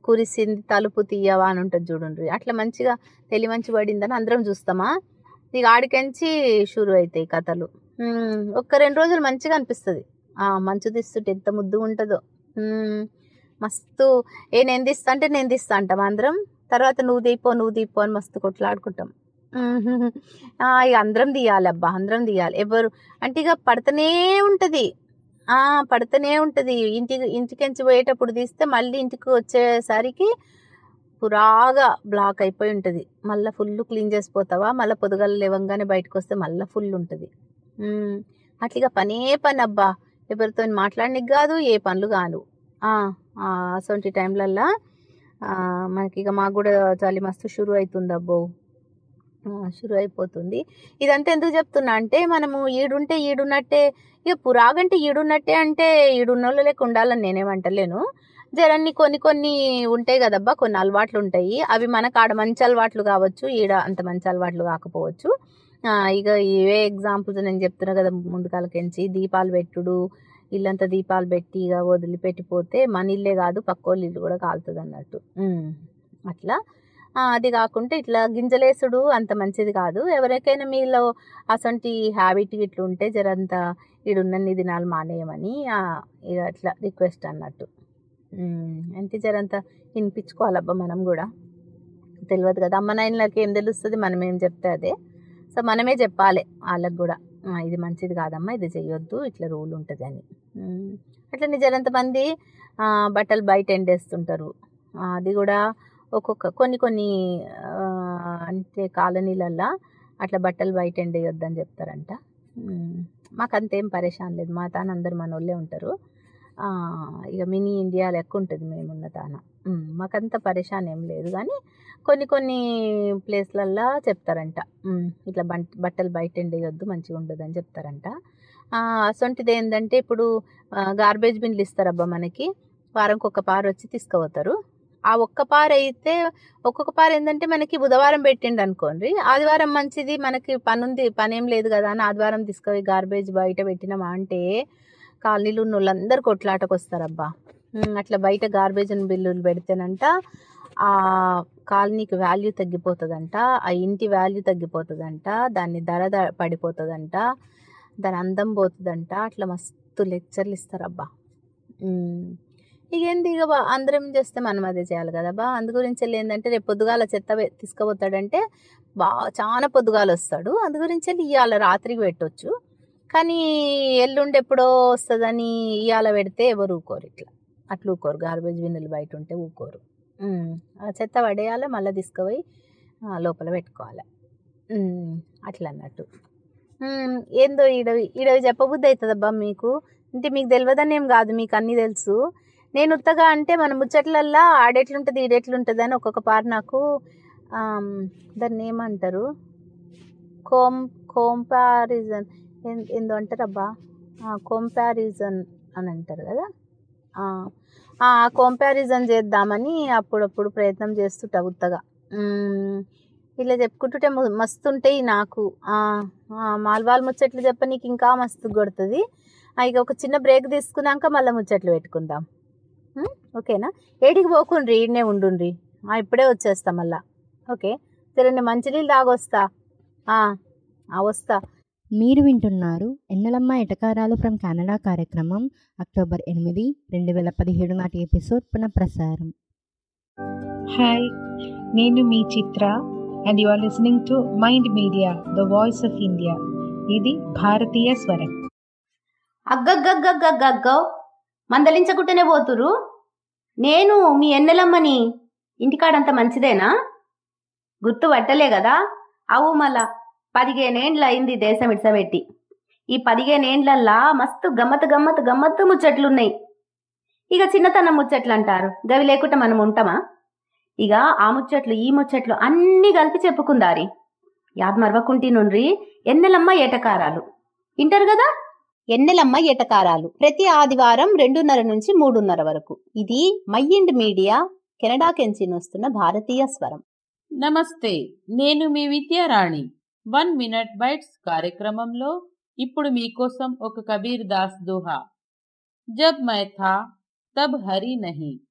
కురిసింది తలుపు తీయవా అని ఉంటుంది చూడండి అట్లా మంచిగా తెలి మంచి పడిందని అందరం చూస్తామా ఇక ఆడికెంచి షురు అవుతాయి కథలు ఉమ్, ఒక్క రెండు రోజులు మంచిగా అనిపిస్తుంది మంచు తీస్తుంటే ఎంత ముద్దుగా ఉంటుందో ఉమ్, మస్తు ఏ నేను తీస్తా అంటే నేను తీస్తా అంటాం అందరం తర్వాత నువ్వు తీపో నువ్వు తీపో అని మస్తు కొట్లాడుకుంటాం ఉహుహు. ఆ, ఇక అందరం తీయాలి అబ్బా అందరం తీయాలి ఎవరు అంటే ఇక పడుతూనే ఉంటుంది ఆ, పడుతూనే ఉంటుంది ఇంటికి ఇంటికించి పోయేటప్పుడు తీస్తే మళ్ళీ ఇంటికి వచ్చేసరికి పురాగా బ్లాక్ అయిపోయి ఉంటుంది మళ్ళీ ఫుల్ క్లీన్ చేసిపోతావా మళ్ళీ పొద్దుగల లేవంగానే బయటకు వస్తే మళ్ళీ ఫుల్ ఉంటుంది అట్లా పనే పని అబ్బా ఎవరితో మాట్లాడనికి కాదు ఏ పనులు కాదు అసొంటి టైంలల్లా మనకి ఇక మాకు కూడా చలి మస్తు షురు అవుతుంది అబ్బో ఆ, షురు అయిపోతుంది ఇదంతా ఎందుకు చెప్తున్నా అంటే మనము ఈడుంటే ఈడున్నట్టే ఇక పురాగంటే ఈడున్నట్టే అంటే ఈడున్నోళ్ళ లెక్క ఉండాలని నేనేమంటలేను జరన్ని కొన్ని కొన్ని ఉంటాయి కదబ్బా కొన్ని అలవాట్లు ఉంటాయి అవి మనకు ఆడ మంచి అలవాట్లు కావచ్చు ఈడ అంత మంచి అలవాట్లు కాకపోవచ్చు ఆ, ఇక ఇవే ఎగ్జాంపుల్స్ నేను చెప్తున్నా కదా ముందు కాలకించి దీపాలు పెట్టుడు ఇల్లంతా దీపాలు పెట్టి ఇక వదిలిపెట్టిపోతే మన ఇల్లే కాదు పక్కోళ్ళ ఇల్లు కూడా కాలుతుంది అన్నట్టు ఉమ్, అట్లా ఆ, అది కాకుండా ఇట్లా గింజలేసుడు అంత మంచిది కాదు ఎవరికైనా మీలో అసంటి హ్యాబిట్ ఇట్లా ఉంటే జరంత ఈడున్నన్ని దినాలు మానేయమని ఆ, ఇక అట్లా రిక్వెస్ట్ అన్నట్టు ఉమ్, అంటే జరంత వినిపించుకోవాలబ్బా మనం కూడా తెలియదు కదా అమ్మ నాయనలకి ఏం తెలుస్తుంది మనం ఏం చెప్తే అదే సో మనమే చెప్పాలి వాళ్ళకి కూడా "ఆ, ఇది మంచిది కాదమ్మా ఇది చెయ్యొద్దు ఇట్లా రూల్ ఉంటుంది అని ఉమ్, అట్లనే జరంత మంది ఆ, బట్టలు బయట ఎండేస్తుంటారు ఆ, అది కూడా ఒక్కొక్క కొన్ని కొన్ని ఆ, అంటే కాలనీలల్లో అట్లా బట్టలు బయట ఎండేయొద్దని చెప్తారంట ఉమ్, మాకు అంతేం పరేషాన్ లేదు మా తాన అందరు మన వాళ్ళే ఉంటారు ఆ, ఇక మినీ ఇండియా లెక్క ఉంటుంది మేమున్న తాన ఉమ్, మాకంత పరేషాన్ ఏం లేదు కానీ కొన్ని కొన్ని ప్లేస్లల్లో చెప్తారంట ఉమ్, ఇట్లా బం- బట్టలు బయట ఎండేయొద్దు మంచిగా ఉండదు అని చెప్తారంట ఆ, అసొంటిది ఏంటంటే ఇప్పుడు గార్బేజ్ బిన్లు ఇస్తారబ్బా మనకి వారంకి ఒక పార వచ్చి తీసుకుపోతారు ఆ ఒక్క పార అయితే ఒక్కొక్క పార ఏంటంటే మనకి బుధవారం పెట్టిండు అనుకోండి ఆదివారం మంచిది మనకి పని ఉంది పని ఏం లేదు కదా అని ఆదివారం తీసుకుపోయి గార్బేజ్ బయట పెట్టినామా అంటే కాలనీలు ఉన్న వాళ్ళందరూ కొట్లాటకు వస్తారబ్బా ఉమ్, అట్లా బయట గార్బేజ్ బిల్లులు పెడితేనంట ఆ కాలనీకి వాల్యూ తగ్గిపోతుందంట ఆ ఇంటి వాల్యూ తగ్గిపోతుందంట దాని ధర ద- పడిపోతుందంట దాని అందం పోతుందంట అట్లా మస్తు లెక్చర్లు ఇస్తారబ్బా ఉమ్. ఇక ఏంది ఇక బా- అందరం చేస్తే మనం అదే చేయాలి కదా బా అందు గురించి వెళ్ళి ఏంటంటే రేపు పొద్దుగాల చెత్త వె- తీసుకుపోతాడంటే బా చాలా పొద్దుగాల వస్తాడు అందు గురించి వెళ్ళి ఇవాళ రాత్రికి పెట్టొచ్చు కానీ ఎల్లుండి ఎప్పుడో వస్తుందని ఇవాళ పెడితే ఎవరు ఊకోరు ఇట్లా అట్లా ఊకోరు గార్బేజ్ బిన్నులు బయట ఉంటే ఊకోరు ఉమ్. ఆ చెత్త పడేయాలి మళ్ళీ తీసుకుపోయి ఆ, లోపల పెట్టుకోవాలి ఉమ్, అట్లా అన్నట్టు ఉమ్, ఏందో ఈడవి ఈడవి చెప్పబుద్ధి అవుతుందబ్బా మీకు అంటే మీకు తెలియదని ఏం కాదు మీకు అన్నీ తెలుసు నేను ఉత్తగా అంటే మన ముచ్చట్లల్లా ఆడెట్లుంటుంది ఈడెట్లుంటుంది అని ఒక్కొక్క పారు నాకు ఆమ్, దాన్ని ఏమంటారు కోం కోంపారిజన్ ఏందో అంటారబ్బా కోంపారిజన్ అని అంటారు కదా ఆ, ఆ కంపారిజన్ చేద్దామని అప్పుడప్పుడు ప్రయత్నం చేస్తుంటా ఉత్తగా మ్మ్. ఇలా చెప్పుకుంటుంటే మ- మస్తు ఉంటాయి నాకు ఆ, ఆ, మాల్వాల్ ముచ్చట్లు చెప్ప నీకు ఇంకా మస్తు కొడుతుంది ఆ, ఇక ఒక చిన్న బ్రేక్ తీసుకున్నాక మళ్ళీ ముచ్చట్లు పెట్టుకుందాం మ్మ్? ఓకేనా ఏడికి పోకుండ్రి ఈడనే ఉండుండ్రి ఆ, ఇప్పుడే వచ్చేస్తా మళ్ళా ఓకే సరే నేను మంచినీళ్ళు తాగొస్తా ఆ, ఆ, వస్తా మీరు వింటున్నారు ఎన్నెలమ్మ ఎటకారాలు ఫ్రమ్ కెనడా కార్యక్రమం అక్టోబర్ ఎనిమిది రెండు వేల పదిహేడు నాటి ఎపిసోడ్ పునఃప్రసారం హాయ్ నేను మీ Chitra and you are listening to mind Media the voice of India ఇది భారతీయ స్వరం అగ్గగ్గగ్గగ్గగ్గో మందలించకుంటేనే పోతురు నేను మీ ఎన్నెలమ్మని ఇంటికాడంత మంచిదేనా గుర్తు పట్టలే కదా అవు మళ్ళా పదిహేనేండ్లు అయింది దేశం ఇడ్సబెట్టి ఈ పదిహేనేండ్లల్లా మస్తు గమ్మత్ గమ్మత్ గమ్మత్తు ముచ్చట్లున్నాయి ఇక చిన్నతనం ముచ్చట్లు అంటారు గవి లేకుండా మనం ఉంటామా ఇక ఆ ముచ్చట్లు ఈ ముచ్చట్లు అన్నీ కలిపి చెప్పుకుందారి యాద్ మరవకుంటి నుండ్రి ఎన్నెలమ్మ ఏటకారాలు వింటారు కదా ఎన్నెలమ్మ ఎటకారాలు ప్రతి ఆదివారం రెండున్నర నుంచి మూడున్నర వరకు ఇది మైండ్ మీడియా కెనడా కెంచి వస్తున్న భారతీయ స్వరం నమస్తే నేను మీ విద్యారాణి వన్ మినిట్ బైట్స్ కార్యక్రమంలో ఇప్పుడు మీకోసం ఒక కబీర్ దాస్ దోహా జబ్ మై థా తబ్ హరి నహీ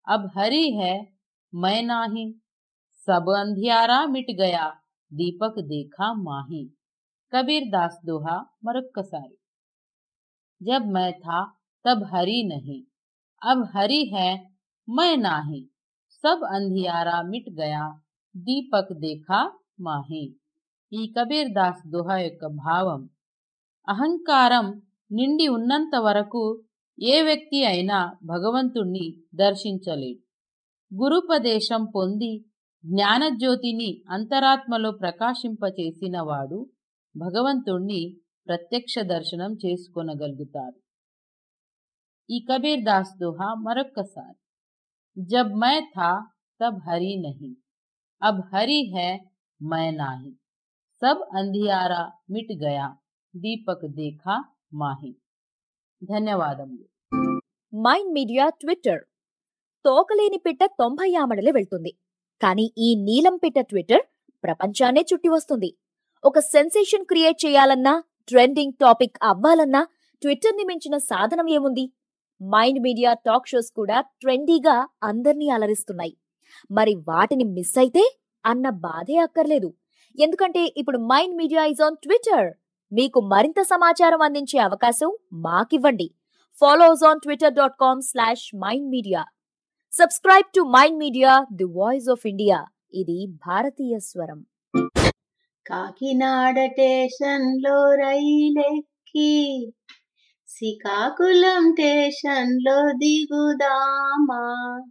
अब हरी है मैं नाही सब अंधियारा मिट गया दीपक देखा माही कबीर दास दोहा मरक्कसारी जब मैं था तब हरी नहीं अब हरी है मैं नाही सब अंधियारा मिट गया దీపక్ దేఖా మాహి ఈ కబీర్ దాస్ దోహ యొక్క భావం అహంకారం నిండి ఉన్నంత వరకు ఏ వ్యక్తి అయినా భగవంతుణ్ణి దర్శించలేడు గురుపదేశం పొంది జ్ఞానజ్యోతిని అంతరాత్మలో ప్రకాశింపచేసిన వాడు భగవంతుణ్ణి ప్రత్యక్ష దర్శనం చేసుకొనగలుగుతారు ఈ కబీర్ దాస్ దోహా మరొక్కసారి జబ్ మై థా తబ్ హరి నహీ अब हरी है मैं नाही सब अंधियारा मिट गया దీపక్ దేఖా మాహి ధన్యవాదములు మైండ్ మీడియా ట్విట్టర్ తోకలేని పిట్ట తొంభై ఆమడలే వెళ్తుంది కానీ ఈ నీలం పిట్ట ట్విట్టర్ ప్రపంచాన్నే చుట్టి వస్తుంది ఒక సెన్సేషన్ క్రియేట్ చేయాలన్నా ట్రెండింగ్ టాపిక్ అవ్వాలన్నా ట్విట్టర్ ని మించిన సాధనం ఏముంది మైండ్ మీడియా టాక్ షోస్ కూడా ట్రెండీగా అందర్నీ అలరిస్తున్నాయి మరి వాటిని మిస్ అయితే అన్న బాధే అక్కర్లేదు ఎందుకంటే ఇప్పుడు Mind Media is on Twitter మీకు మరింత సమాచారం అందించే అవకాశం మాకివ్వండి follows on Twitter dot com slash mind media subscribe to mind media the voice of India ఇది భారతీయ స్వరం కాకినాడ స్టేషన్లో రైలెక్కి శ్రీకాకుళం స్టేషన్లో దిగుదామా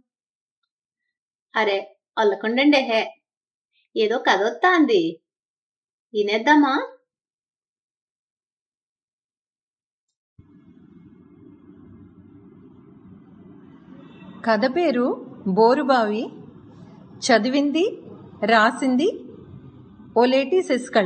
అరే అల్లకుండండి హే ఏదో కదొత్తాంది వినేద్దామా కథ పేరు బోరుబావి చదివింది రాసింది ఓలేటి శశికళ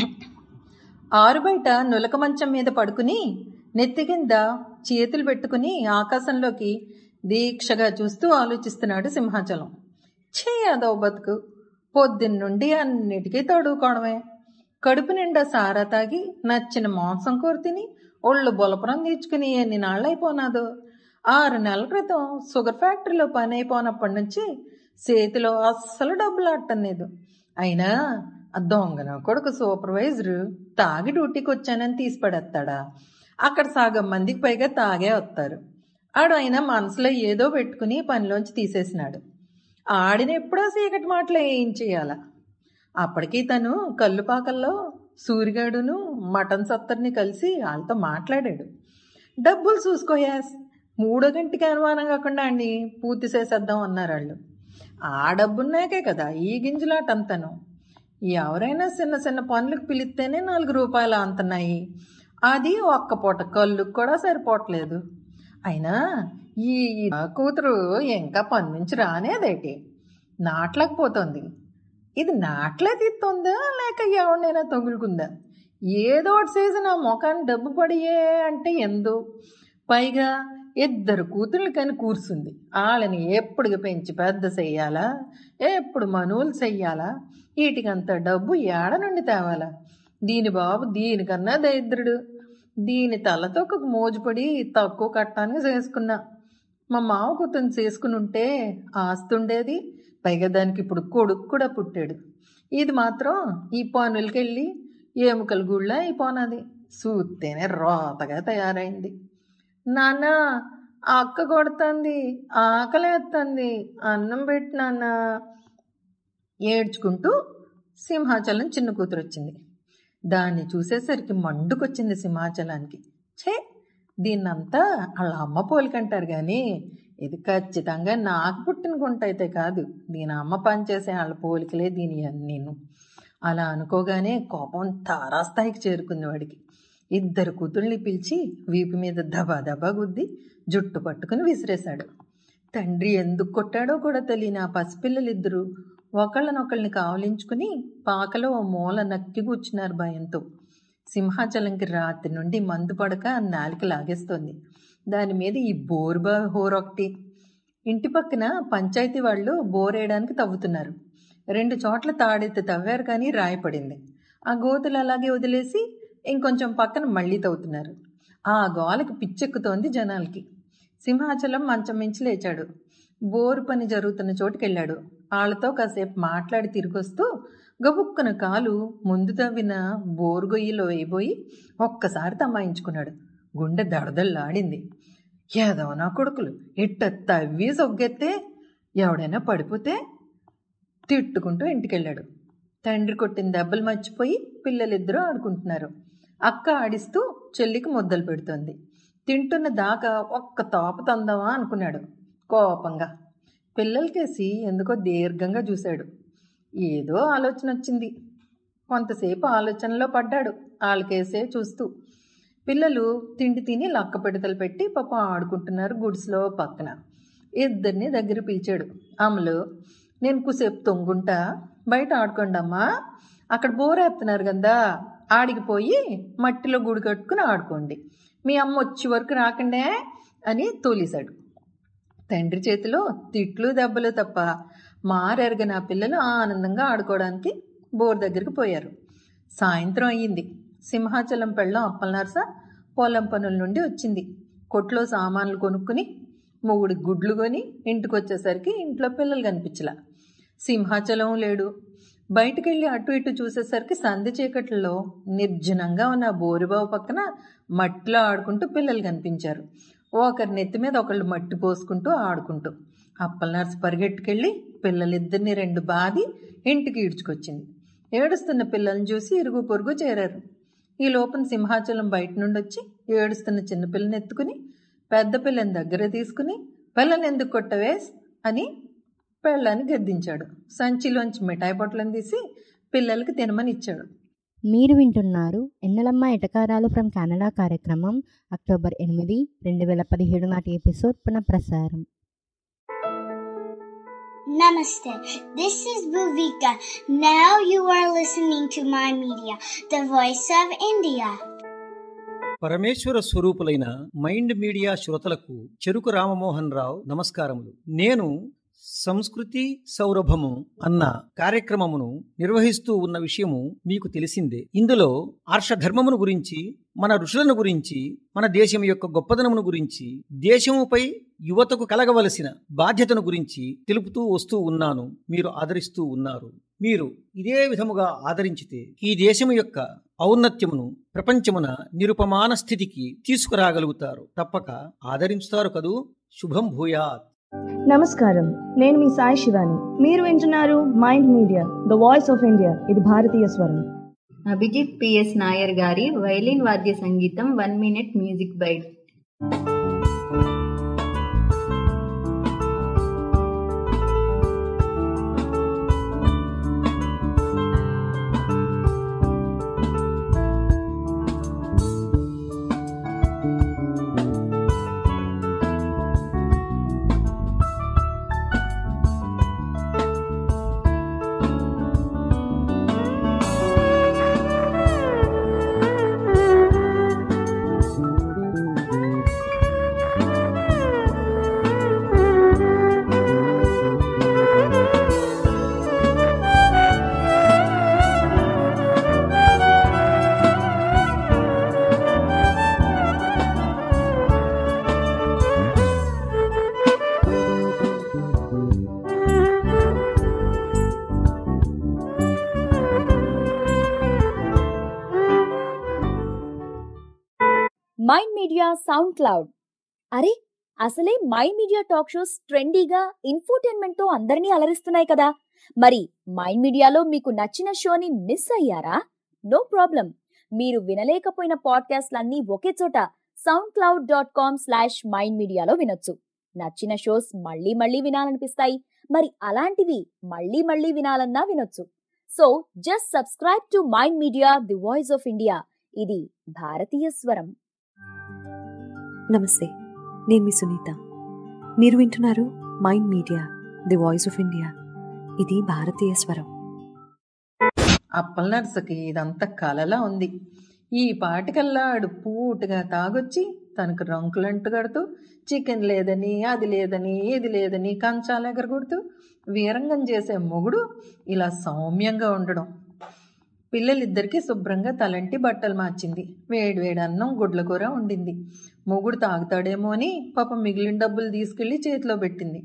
ఆరుబయట నులక మంచం మీద పడుకుని నెత్తి కింద చేతులు పెట్టుకుని ఆకాశంలోకి దీక్షగా చూస్తూ ఆలోచిస్తున్నాడు సింహాచలం ఛే అదో బతుకు పొద్దున్నుండి అన్నిటికీ తడుకోవడమే కడుపు నిండా సారా తాగి నచ్చిన మాంసం కూర తిని ఒళ్ళు బొలపరం తీర్చుకుని ఎన్ని నాళ్ళైపోనాదో ఆరు నెలల క్రితం షుగర్ ఫ్యాక్టరీలో పని అయిపోనప్పటి నుంచి చేతిలో అస్సలు డబ్బులు ఆడటలేదు అయినా ఆ దొంగన కొడుకు సూపర్వైజరు తాగి డ్యూటీకి వచ్చానని తీసి పడేస్తాడా అక్కడ సగం మందికి పైగా తాగే వస్తారు ఆడు అయినా మనసులో ఏదో పెట్టుకుని పనిలోంచి తీసేసినాడు ఆడిని ఎప్పుడో చీకటి మాటలు ఏం చేయాల అప్పటికి తను కల్లుపాకల్లో సూరిగాడును మటన్ సత్తర్ని కలిసి వాళ్ళతో మాట్లాడాడు డబ్బులు చూసుకోయాస్ మూడో గంటకి అనుమానం కాకుండా అండి పూర్తి చేసేద్దాం అన్నారు వాళ్ళు ఆ డబ్బున్నాకే కదా ఈ గింజలాటంతను ఎవరైనా చిన్న చిన్న పనులకు పిలిస్తేనే నాలుగు రూపాయలు అంతున్నాయి అది ఒక్క పూట కళ్ళుకు కూడా సరిపోవట్లేదు అయినా ఈ కూతురు ఇంకా పని నుంచి రానేదేటి నాట్లేకపోతుంది ఇది నాట్లే తీస్తుందా లేక ఎవరినైనా తగులుకుందా ఏదో ఒకటి సీజన్ ఆ ముఖాన్ని డబ్బు పడియే అంటే ఎందు పైగా ఇద్దరు కూతుర్లు కానీ కూర్చుంది వాళ్ళని ఎప్పుడు పెంచి పెద్ద చెయ్యాలా ఎప్పుడు మనువులు చెయ్యాలా వీటికంత డబ్బు ఏడ నుండి తేవాలా దీని బాబు దీనికన్నా దరిద్రుడు దీని తలతో ఒక మోజుపడి తక్కువ కట్టానికి చేసుకున్నా మా మామ కూతురు చేసుకుని ఉంటే ఆస్తుండేది పైగా దానికి ఇప్పుడు కొడుకు కూడా పుట్టాడు ఇది మాత్రం ఈ పనులకి వెళ్ళి ఎముకల గుళ్ళ అయిపోనది చూస్తేనే రోతగా తయారైంది నాన్న అక్క కొడుతుంది ఆకలేస్తుంది అన్నం పెట్టినాన్న ఏడ్చుకుంటూ సింహాచలం చిన్న కూతురు వచ్చింది దాన్ని చూసేసరికి మండుకొచ్చింది సింహాచలానికి ఛే దీన్నంతా వాళ్ళ అమ్మ పోలికంటారు కానీ ఇది ఖచ్చితంగా నాకు పుట్టిన గుంట అయితే కాదు దీని అమ్మ పనిచేసే వాళ్ళ పోలికలే దీని నేను అలా అనుకోగానే కోపం తారాస్థాయికి చేరుకుంది వాడికి ఇద్దరు కూతుళ్ళని పిలిచి వీపు మీద దబా దబా గుద్ది జుట్టు పట్టుకుని విసిరేశాడు తండ్రి ఎందుకు కొట్టాడో కూడా తెలియని ఆ పసిపిల్లలిద్దరూ ఒకళ్ళనొకళ్ళని కావలించుకుని పాకలో ఓ మూల నక్కి కూర్చున్నారు భయంతో సింహాచలంకి రాత్రి నుండి మందు పడక నాలిక లాగేస్తోంది దాని మీద ఈ బోరుబా హోరొకటి ఇంటి పక్కన పంచాయతీ వాళ్ళు బోరేయడానికి తవ్వుతున్నారు రెండు చోట్ల తాడెత్తి తవ్వారు కానీ రాయపడింది ఆ గోతులు అలాగే వదిలేసి ఇంకొంచెం పక్కన మళ్ళీ తవ్వుతున్నారు ఆ గోలకి పిచ్చెక్కుతోంది జనాలకి సింహాచలం మంచం మించి లేచాడు బోరు పని జరుగుతున్న చోటుకి వెళ్ళాడు వాళ్ళతో కాసేపు మాట్లాడి తిరిగొస్తూ గబుక్కున కాలు ముందు తవ్విన బోరు గొయ్యిలో వేయబోయి ఒక్కసారి తమాయించుకున్నాడు గుండె దడదల్లాడింది ఏదో నా కొడుకులు ఇట్ట తవ్వి సొగ్గెత్తే ఎవడైనా పడిపోతే తిట్టుకుంటూ ఇంటికెళ్ళాడు తండ్రి కొట్టిన దెబ్బలు మర్చిపోయి పిల్లలిద్దరూ ఆడుకుంటున్నారు అక్క ఆడిస్తూ చెల్లికి ముద్దలు పెడుతోంది తింటున్న దాకా ఒక్క తోప తందామా అనుకున్నాడు కోపంగా పిల్లలకేసి ఎందుకో దీర్ఘంగా చూశాడు ఏదో ఆలోచన వచ్చింది కొంతసేపు ఆలోచనలో పడ్డాడు వాళ్ళకేసే చూస్తూ పిల్లలు తిండి తిని లక్క పిడతలు పెట్టి పాపం ఆడుకుంటున్నారు గుడిసెలో పక్కన ఇద్దరిని దగ్గర పిలిచాడు అమలు నేను కుసేపు తొంగుంటా బయట ఆడుకోండి అమ్మా అక్కడ బోరేస్తున్నారు కదా ఆడికిపోయి మట్టిలో గుడి కట్టుకుని ఆడుకోండి మీ అమ్మ వచ్చే వరకు రాకండే అని తోలేశాడు తండ్రి చేతిలో తిట్లు దెబ్బలు తప్ప మారెరగ నా పిల్లలు ఆనందంగా ఆడుకోవడానికి బోర్ దగ్గరికి పోయారు సాయంత్రం అయ్యింది సింహాచలం పెళ్ళం అప్పలనరస పొలం పనుల నుండి వచ్చింది కొట్లో సామాన్లు కొనుక్కుని మొగుడి గుడ్లు కొని ఇంటికి వచ్చేసరికి ఇంట్లో పిల్లలు కనిపించలా సింహాచలం లేడు బయటకెళ్ళి అటు ఇటు చూసేసరికి సంధి చీకట్లలో నిర్జనంగా ఉన్న బోరుబావు పక్కన మట్టిలో ఆడుకుంటూ పిల్లలు కనిపించారు ఒకరి నెత్తి మీద ఒకళ్ళు మట్టి పోసుకుంటూ ఆడుకుంటూ అప్పలనర్సు పరిగెట్టుకెళ్ళి పిల్లలిద్దరిని రెండు బాది ఇంటికి ఈడ్చుకొచ్చింది ఏడుస్తున్న పిల్లల్ని చూసి ఇరుగు పొరుగు చేరారు ఈ లోపల సింహాచలం బయట నుండి వచ్చి ఏడుస్తున్న చిన్నపిల్లని ఎత్తుకుని పెద్ద పిల్లని దగ్గర తీసుకుని పిల్లని ఎందుకు కొట్టవేస్ అని పెళ్ళని గద్దించాడు సంచిలోంచి మిఠాయి పొట్లను తీసి పిల్లలకి తినమని ఇచ్చాడు మీరు వింటున్నారు ఎన్నెలమ్మ ఎటకారాలు ఫ్రమ్ కెనడా కార్యక్రమం అక్టోబర్ ఎనిమిది రెండు వేల పదిహేడు నాటి ఎపిసోడ్ పునఃప్రసారం Namaste. This is Bhuvika. Now you are listening to my media, the voice of India. పరమేశ్వర స్వరూపులైన మైండ్ మీడియా శ్రోతలకు చెరుకు రామమోహన్ రావు నమస్కారములు నేను సంస్కృతి సౌరభము అన్న కార్యక్రమమును నిర్వహిస్తూ ఉన్న విషయము మీకు తెలిసిందే ఇందులో ఆర్షధర్మమును గురించి మన ఋషులను గురించి మన దేశం యొక్క గొప్పదనమును గురించి దేశముపై యువతకు కలగవలసిన బాధ్యతను గురించి తెలుపుతూ వస్తూ ఉన్నాను మీరు ఆదరిస్తూ ఉన్నారు మీరు ఇదే విధముగా ఆదరించితే ఈ దేశము యొక్క ఔన్నత్యమును ప్రపంచమున నిరుపమాన స్థితికి తీసుకురాగలుగుతారు తప్పక ఆదరించుతారు కదూ శుభం భూయాత్ నమస్కారం నేను మీ సాయి శివాని మీరు వింటున్నారు Mind Media the voice of India ఇది భారతీయ స్వరం అభిజిత్ పిఎస్ నాయర్ గారి వైలిన్ వాద్య సంగీతం one minute music bite mind Media SoundCloud అరే అసలే మైండ్ మీడియా టాక్ షోస్ ట్రెండీగా ఇన్ఫోటైన్మెంట్ తో అందరినీ అలరిస్తున్నాయి కదా మరి మైండ్ మీడియాలో మీకు నచ్చిన షోని మిస్ అయ్యారా నో ప్రాబ్లం మీరు వినలేకపోయిన పాడ్కాస్ట్లన్నీ ఒకే చోట SoundCloud dot com slash Mind మీడియాలో వినొచ్చు నచ్చిన షోస్ మళ్ళీ మళ్ళీ వినాలనిపిస్తాయి మరి అలాంటివి మళ్ళీ మళ్ళీ వినాలన్నా వినొచ్చు so just subscribe to mind media the voice of India ఇది భారతీయ స్వరం నమస్తే నేను మీ సునీత మీరు వింటున్నారు Mind media the voice of India ఇది భారతీయ స్వరం అప్పల నర్సకి ఇదంతా కలలా ఉంది ఈ పాటికల్లా ఆడు పూటగా తాగొచ్చి తనకు రంకులంటు కడుతూ చికెన్ లేదని అది లేదని ఇది లేదని కంచాలు ఎగరగొడుతూ వీరంగం చేసే మొగుడు ఇలా సౌమ్యంగా ఉండడం పిల్లలిద్దరికీ శుభ్రంగా తలంటి బట్టలు మార్చింది వేడి వేడి అన్నం గుడ్ల కూర వండింది మొగుడు తాగుతాడేమో అని పాపం మిగిలిన డబ్బులు తీసుకెళ్లి చేతిలో పెట్టింది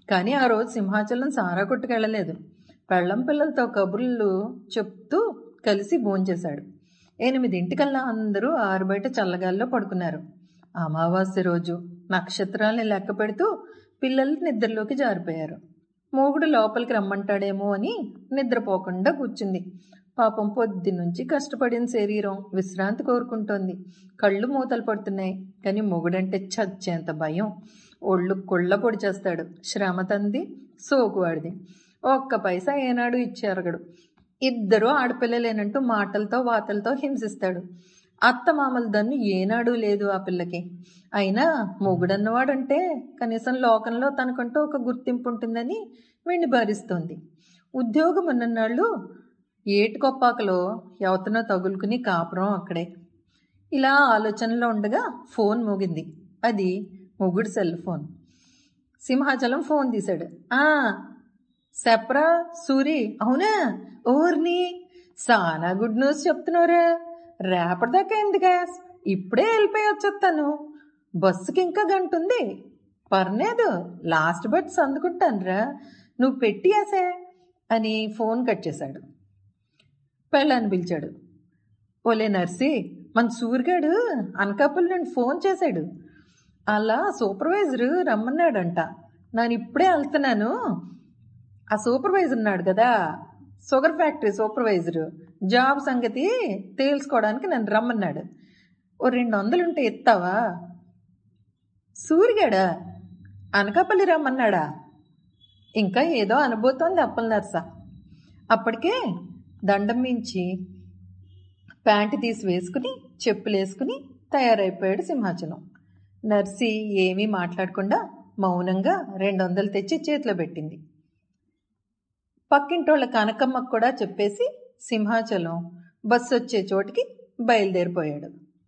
కానీ ఆ రోజు సింహాచలం సారా కొట్టుకెళ్ళలేదు పెళ్ళం పిల్లలతో కబుర్లు చెప్తూ కలిసి భోంచేశాడు ఎనిమిదింటికల్లా అందరూ ఆరు బయట చల్లగాల్లో పడుకున్నారు అమావాస్య రోజు నక్షత్రాల్ని లెక్క పెడుతూ పిల్లలు నిద్రలోకి జారిపోయారు మూగుడు లోపలికి రమ్మంటాడేమో అని నిద్రపోకుండా కూర్చుంది పాపం పొద్దు నుంచి కష్టపడిన శరీరం విశ్రాంతి కోరుకుంటోంది కళ్ళు మూతలు పడుతున్నాయి కానీ మొగుడంటే చచ్చేంత భయం ఒళ్ళు కొళ్ళ పొడి చేస్తాడు శ్రమ తంది సోకువాడిది ఒక్క పైసా ఏనాడు ఇచ్చేరగడు ఇద్దరు ఆడపిల్లలేనంటూ మాటలతో వాతలతో హింసిస్తాడు అత్త మామల దన్ను ఏనాడు లేదు ఆ పిల్లకి అయినా మొగుడన్నవాడంటే కనీసం లోకంలో తనకంటూ ఒక గుర్తింపు ఉంటుందని వీణ్ణి భరిస్తోంది ఉద్యోగం ఉన్ననాళ్ళు ఏటికొప్పాకలో ఎవతనో తగులుకుని కాపురం అక్కడే ఇలా ఆలోచనలో ఉండగా ఫోన్ మోగింది అది మొగుడు సెల్ ఫోన్ సింహాచలం ఫోన్ తీశాడు ఆ సెప్రా సూరి అవునా ఓర్ని సానా గుడ్ న్యూస్ చెప్తున్నారా రేపటిదాకా ఎందుకా ఇప్పుడే వెళ్ళిపోయి వచ్చేస్తాను బస్సుకి ఇంకా గంట ఉంది పర్లేదు లాస్ట్ బట్స్ అందుకుంటానురా నువ్వు పెట్టియాసే అని ఫోన్ కట్ చేశాడు పెళ్ళాన్ని పిలిచాడు ఓలే నర్సి మన సూరిగాడు అనకాపల్లి నుండి ఫోన్ చేశాడు అలా సూపర్వైజరు రమ్మన్నాడంట నేను ఇప్పుడే వెళ్తున్నాను ఆ సూపర్వైజర్ ఉన్నాడు కదా షుగర్ ఫ్యాక్టరీ సూపర్వైజరు జాబ్ సంగతి తేల్చుకోవడానికి నన్ను రమ్మన్నాడు ఓ రెండు వందలు ఉంటే ఎత్తావా సూరిగాడా అనకాపల్లి రమ్మన్నాడా ఇంకా ఏదో అనుభూతోంది అప్పల నర్స అప్పటికే దండం మించి ప్యాంటు తీసి వేసుకుని చెప్పులు వేసుకుని తయారైపోయాడు సింహాచలం నర్సి ఏమీ మాట్లాడకుండా మౌనంగా రెండు వందలు తెచ్చి చేతిలో పెట్టింది పక్కింటోళ్ళ కనకమ్మకు కూడా చెప్పేసి సింహాచలం బస్సు వచ్చే చోటికి బయలుదేరిపోయాడు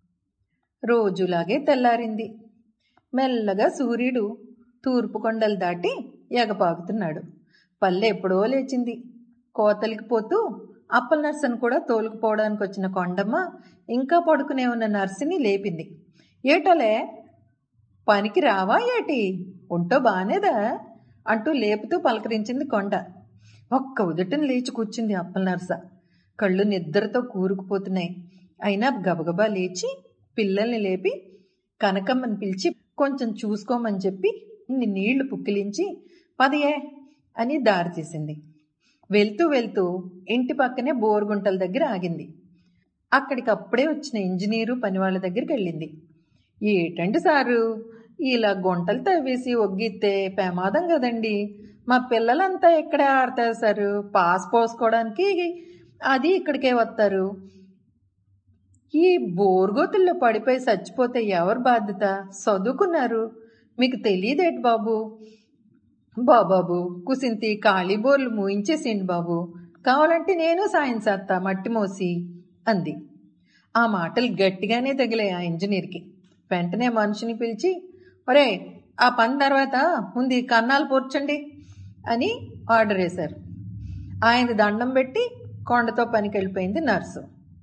రోజులాగే తెల్లారింది మెల్లగా సూర్యుడు తూర్పు కొండలు దాటి ఎగపాకుతున్నాడు పల్లె ఎప్పుడో లేచింది కోతలికి పోతూ అప్పల నర్సను కూడా తోలుకుపోవడానికి వచ్చిన కొండమ్మ ఇంకా పడుకునే ఉన్న నర్సిని లేపింది ఏటోలే పనికి రావా ఏటి ఒంటో బానేదా అంటూ లేపుతూ పలకరించింది కొండ ఒక్క ఉదటను లేచి కూర్చుంది అప్పల నర్స కళ్ళు నిద్రతో కూరుకుపోతున్నాయి అయినా గబగబా లేచి పిల్లల్ని లేపి కనకమ్మని పిలిచి కొంచెం చూసుకోమని చెప్పి ఇన్ని నీళ్లు పుక్కిలించి పదియే అని దారి తీసింది వెళ్తూ వెళ్తూ ఇంటి పక్కనే బోరుగుంటల దగ్గర ఆగింది అక్కడికప్పుడే వచ్చిన ఇంజనీరు పనివాళ్ళ దగ్గరికి వెళ్ళింది ఏటండి సారు ఇలా గుంటలు తవ్వేసి ఒగ్గితే ప్రమాదం కదండి మా పిల్లలంతా ఇక్కడే ఆడతారు సారు పాస్ పోసుకోవడానికి అది ఇక్కడికే వస్తారు ఈ బోర్గోతుల్లో పడిపోయి చచ్చిపోతే ఎవరు బాధ్యత చదువుకున్నారు మీకు తెలియదేటి బాబు బాబాబు కుసింతి ఖాళీ బోర్లు మూయించేసిండి బాబు కావాలంటే నేను సాయం చేస్తా మట్టి మోసి అంది ఆ మాటలు గట్టిగానే తగిలాయి ఆ ఇంజనీర్కి వెంటనే మనిషిని పిలిచి ఒరే ఆ పని తర్వాత ముందు కన్నాలు పూర్చండి అని ఆర్డర్ వేశారు ఆయన దండం పెట్టి కొండతో పనికి వెళ్ళిపోయింది నర్సు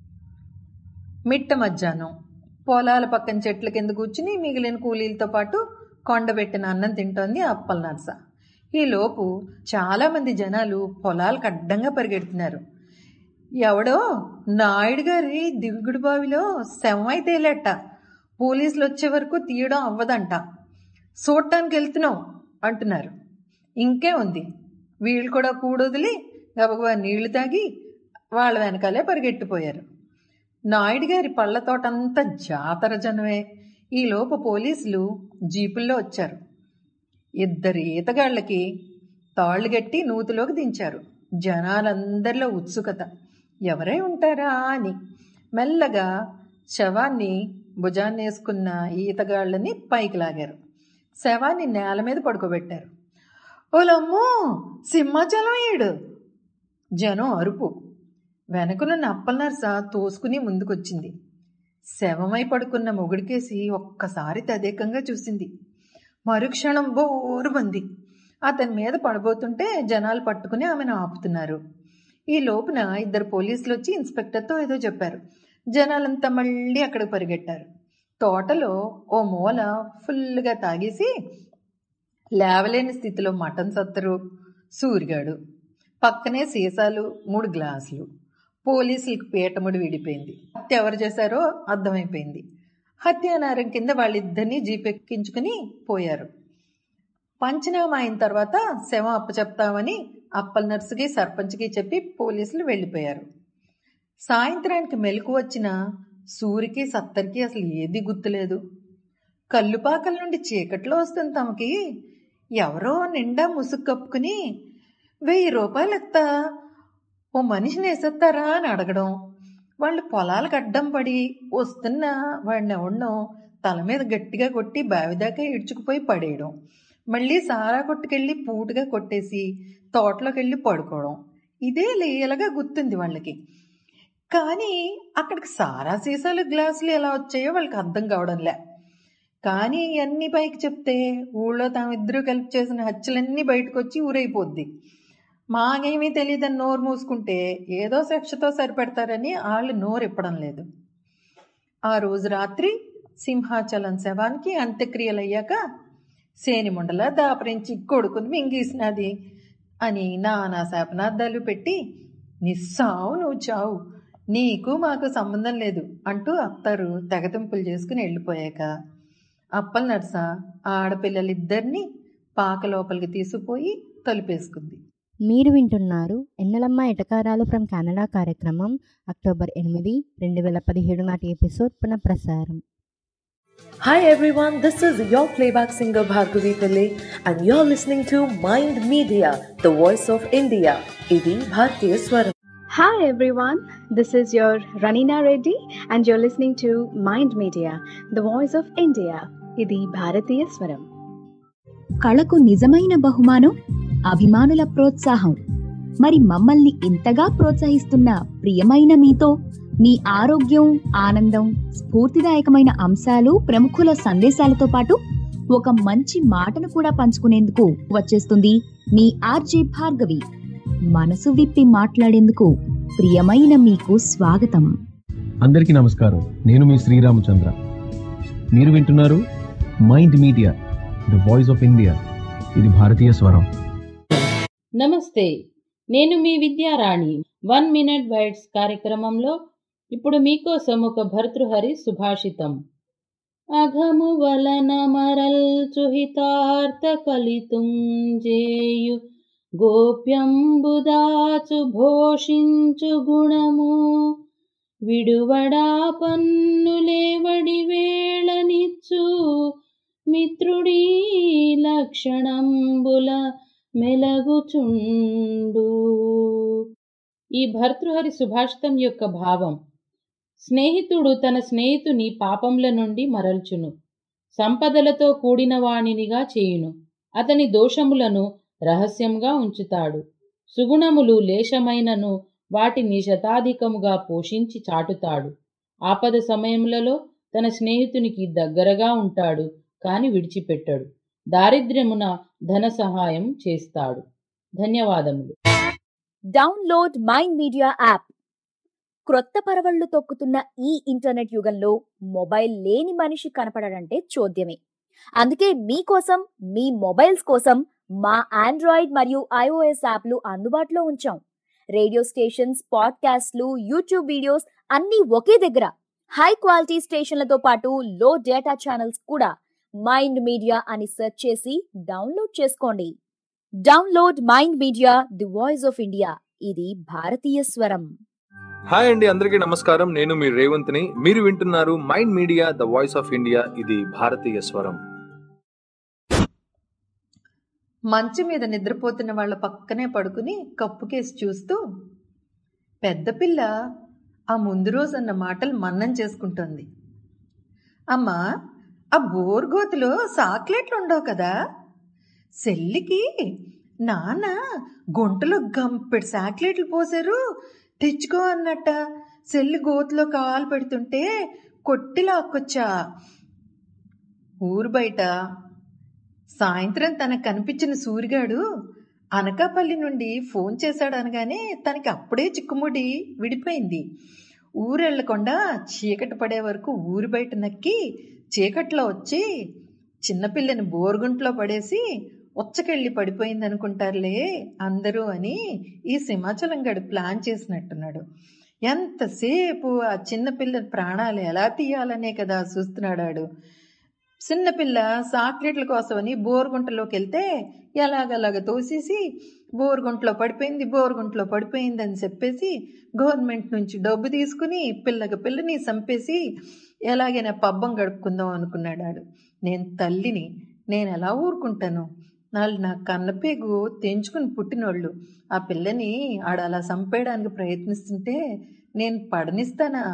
మిట్ట మధ్యాహ్నం పొలాల పక్కన చెట్ల కింద కూర్చుని మిగిలిన కూలీలతో పాటు కొండబెట్టిన అన్నం తింటోంది అప్పల నర్స ఈలోపు చాలామంది జనాలు పొలాలకు అడ్డంగా పరిగెడుతున్నారు ఎవడో నాయుడు గారి దిగుడు బావిలో శవమై తేలేట పోలీసులు వచ్చే వరకు తీయడం అవ్వదంట చూడటానికి వెళ్తున్నాం అంటున్నారు ఇంకే ఉంది వీళ్ళు కూడా కూడొదిలి గబగబా నీళ్లు తాగి వాళ్ళ వెనకాలే పరిగెట్టిపోయారు నాయుడు గారి పళ్ళ తోటంతా జాతర జనమే ఈలోపు పోలీసులు జీపుల్లో వచ్చారు ఇద్దరు ఈతగాళ్ళకి తాళ్ళు గట్టి నూతిలోకి దించారు జనాలందరిలో ఉత్సుకత ఎవరై ఉంటారా అని మెల్లగా శవాన్ని భుజాన్ని వేసుకున్న ఈతగాళ్ళని పైకి లాగారు శవాన్ని నేల మీద పడుకోబెట్టారు ఓలమ్మో సింహాచలం ఏడు జనం అరుపు వెనకనున్న అప్పల నర్స తోసుకుని ముందుకొచ్చింది శవమై పడుకున్న మొగుడికేసి ఒక్కసారి తదేకంగా చూసింది మరుక్షణం బోరుమంది అతని మీద పడబోతుంటే జనాలు పట్టుకుని ఆమెను ఆపుతున్నారు ఈ లోపున ఇద్దరు పోలీసులు వచ్చి ఇన్స్పెక్టర్తో ఏదో చెప్పారు జనాలంతా మళ్ళీ అక్కడికి పరిగెట్టారు తోటలో ఓ మూల ఫుల్గా తాగేసి లేవలేని స్థితిలో మటన్ సత్తరు సూరిగాడు పక్కనే సీసాలు మూడు గ్లాసులు పోలీసులకు పీటముడి విడిపోయింది హత్య ఎవరు చేశారో అర్థమైపోయింది హత్యానారం కింద వాళ్ళిద్దరినీ జీపెక్కించుకుని పోయారు పంచనామా అయిన తర్వాత శవం అప్పచెప్తామని అప్పల నర్సుకి సర్పంచ్కి చెప్పి పోలీసులు వెళ్ళిపోయారు సాయంత్రానికి మెలకు వచ్చిన సూరికి సత్తరికి అసలు ఏది గుర్తులేదు కల్లుపాకల నుండి చీకట్లో వస్తుంది తమకి ఎవరో నిండా ముసుగు కప్పుకుని వెయ్యి రూపాయలు ఎత్తా ఓ మనిషిని వేసేస్తారా అని అడగడం వాళ్ళు పొలాలకు అడ్డం పడి వస్తున్న వాడిని ఎవడనో తల మీద గట్టిగా కొట్టి బావి దాకా ఇడ్చుకుపోయి పడేయడం మళ్ళీ సారా కొట్టుకెళ్ళి పూటుగా కొట్టేసి తోటలోకి వెళ్ళి పడుకోవడం ఇదే లీలగా గుర్తుంది వాళ్ళకి కానీ అక్కడికి సారా సీసాలు గ్లాసులు ఎలా వచ్చాయో వాళ్ళకి అర్థం కావడంలే కానీ ఇవన్నీ పైకి చెప్తే ఊళ్ళో తామిద్దరూ కలిపి చేసిన హత్యలన్నీ బయటకు వచ్చి ఊరైపోద్ది మాకేమీ తెలియదని నోరు మూసుకుంటే ఏదో శిక్షతో సరిపెడతారని వాళ్ళు నోరు ఇప్పడం లేదు ఆ రోజు రాత్రి సింహాచలం శవానికి అంత్యక్రియలు అయ్యాక సేనిముండల దాపరించి కొడుకుని మింగేసినది అని నానా శాపనార్థాలు పెట్టి నిస్సావు నువ్వు చావు నీకు మాకు సంబంధం లేదు అంటూ అత్తారు తెగతింపులు చేసుకుని వెళ్ళిపోయాక అప్పల నర్స ఆడపిల్లలిద్దరినీ పాక లోపలికి తీసుకుపోయి తలుపేసుకుంది మీరు వింటున్నారు ఎన్నెలమ్మ ఎటకారాలు ఫ్రమ్ కెనడా కార్యక్రమం అక్టోబర్ ఎనిమిది రెండు వేల పదిహేడు నాటి ఎపిసోడ్ పునఃప్రసారం Hi everyone, this is your playback singer Bhargavi Pillai and you're listening to Mind Media, the voice of India. Idi Bhartiya Swaram. Hi everyone, this is your Ranina Reddy and you're listening to Mind Media, the voice of India. ఇది భారతీయ స్వరం కళకు నిజమైన బహుమానం అభిమానుల ప్రోత్సాహం మరి మమ్మల్ని ఇంతగా ప్రోత్సహిస్తున్న ప్రియమైన మీతో మీ ఆరోగ్యం ఆనందం స్ఫూర్తిదాయకమైన అంశాలు ప్రముఖుల సందేశాలతో పాటు ఒక మంచి మాటను కూడా పంచుకునేందుకు వచ్చేస్తుంది మీ ఆర్జే భార్గవి మనసు విప్పి మాట్లాడేందుకు ప్రియమైన మీకు స్వాగతం అందరికీ నమస్కారం నేను మీ శ్రీరామచంద్ర మీరు వింటున్నారు Mind Media the voice of India ఇది భారతీయ స్వరం నమస్తే నేను మీ విద్యారాణి వన్ మినిట్ బైట్స్ కార్యక్రమంలో ఇప్పుడు మీకోసం ఒక భర్తృహరి సుభాషితం అఘము వలన మరల్చుహితార్థ కలితుంజేయు గోప్యంబుదాచు భోషించు గుణము విడువడా పన్నులేవడి వేళనిచ్చు మిత్రుడీ లక్షణంబుల మెలగుచుండు ఈ భర్తృహరి సుభాషితం యొక్క భావం స్నేహితుడు తన స్నేహితుని పాపంల నుండి మరల్చును సంపదలతో కూడిన వాణినిగా చేయును అతని దోషములను రహస్యంగా ఉంచుతాడు సుగుణములు లేశమైనను వాటిని శతాధికముగా పోషించి చాటుతాడు ఆపద సమయములలో తన స్నేహితునికి దగ్గరగా ఉంటాడు కాని విడిచిపెట్టడు దారిద్ర్యమున ధన సహాయం చేస్తాడు ధన్యవాదములు డౌన్లోడ్ మైండ్ మీడియా యాప్ క్రొత్త పరవళ్లు తొక్కుతున్న ఈ ఇంటర్నెట్ యుగంలో మొబైల్ లేని మనిషి కనపడడంటే చోద్యమే అందుకే మీకోసం మీ మొబైల్స్ కోసం మా ఆండ్రాయిడ్ మరియు ఐఓఎస్ యాప్లు అందుబాటులో ఉంచాం రేడియో స్టేషన్స్ పాడ్కాస్ట్లు యూట్యూబ్ వీడియోస్ అన్నీ ఒకే దగ్గర హై క్వాలిటీ స్టేషన్లతో పాటు లో డేటా ఛానల్స్ కూడా మైండ్ మీడియా అని సెర్చ్ చేసి డౌన్లోడ్ చేసుకోండి download Mind media the voice of India ఇది భారతీయ స్వరం హాయ్ అండి అందరికీ నమస్కారం నేను మీ రేవంత్ని మీరు వింటున్నారు Mind Media the voice of India ఇది భారతీయ స్వరం మంచం మీద నిద్రపోతున్న వాళ్ళ పక్కనే పడుకుని కప్పుకేసి చూస్తూ పెద్ద పిల్ల ఆ ముందు రోజు అన్న మాటలు మన్నం చేసుకుంటోంది అమ్మా ఆ బోర్గోతిలో సాక్లెట్లు ఉండవు కదా సెల్లికి నాన్న గుంటలో గంపెడు సాక్లెట్లు పోసారు తెచ్చుకో అన్నట్ట సెల్లి గోతులో కాలు పెడుతుంటే కొట్టి లాక్కొచ్చా ఊరు బయట సాయంత్రం తనకు కనిపించిన సూరిగాడు అనకాపల్లి నుండి ఫోన్ చేశాడు అనగానే తనకి అప్పుడే చిక్కుముడి విడిపోయింది ఊరెళ్ళకుండా చీకటి పడే వరకు ఊరి బయట నక్కి చీకట్లో వచ్చి చిన్నపిల్లని బోరుగుంట్లో పడేసి ఉచ్చకెళ్ళి పడిపోయింది అనుకుంటారులే అందరూ అని ఈ సింహాచలం గడు ప్లాన్ చేసినట్టున్నాడు ఎంతసేపు ఆ చిన్నపిల్ల ప్రాణాలు ఎలా తీయాలనే కదా చూస్తున్నాడు ఆడు చిన్నపిల్ల చాక్లెట్ల కోసమని బోరుగుంటలోకి వెళ్తే ఎలాగలాగ తోసేసి బోరుగుంటలో పడిపోయింది బోరుగుంటలో పడిపోయింది అని చెప్పేసి గవర్నమెంట్ నుంచి డబ్బు తీసుకుని పిల్లకి పిల్లని చంపేసి ఎలాగైనా పబ్బం గడుపుకుందాం అనుకున్నాడు ఆడు నేను తల్లిని నేను ఎలా ఊరుకుంటాను వాళ్ళు నా కన్నపేగు తెంచుకుని పుట్టినోళ్ళు ఆ పిల్లని ఆడ అలా చంపేయడానికి ప్రయత్నిస్తుంటే నేను పడనిస్తానా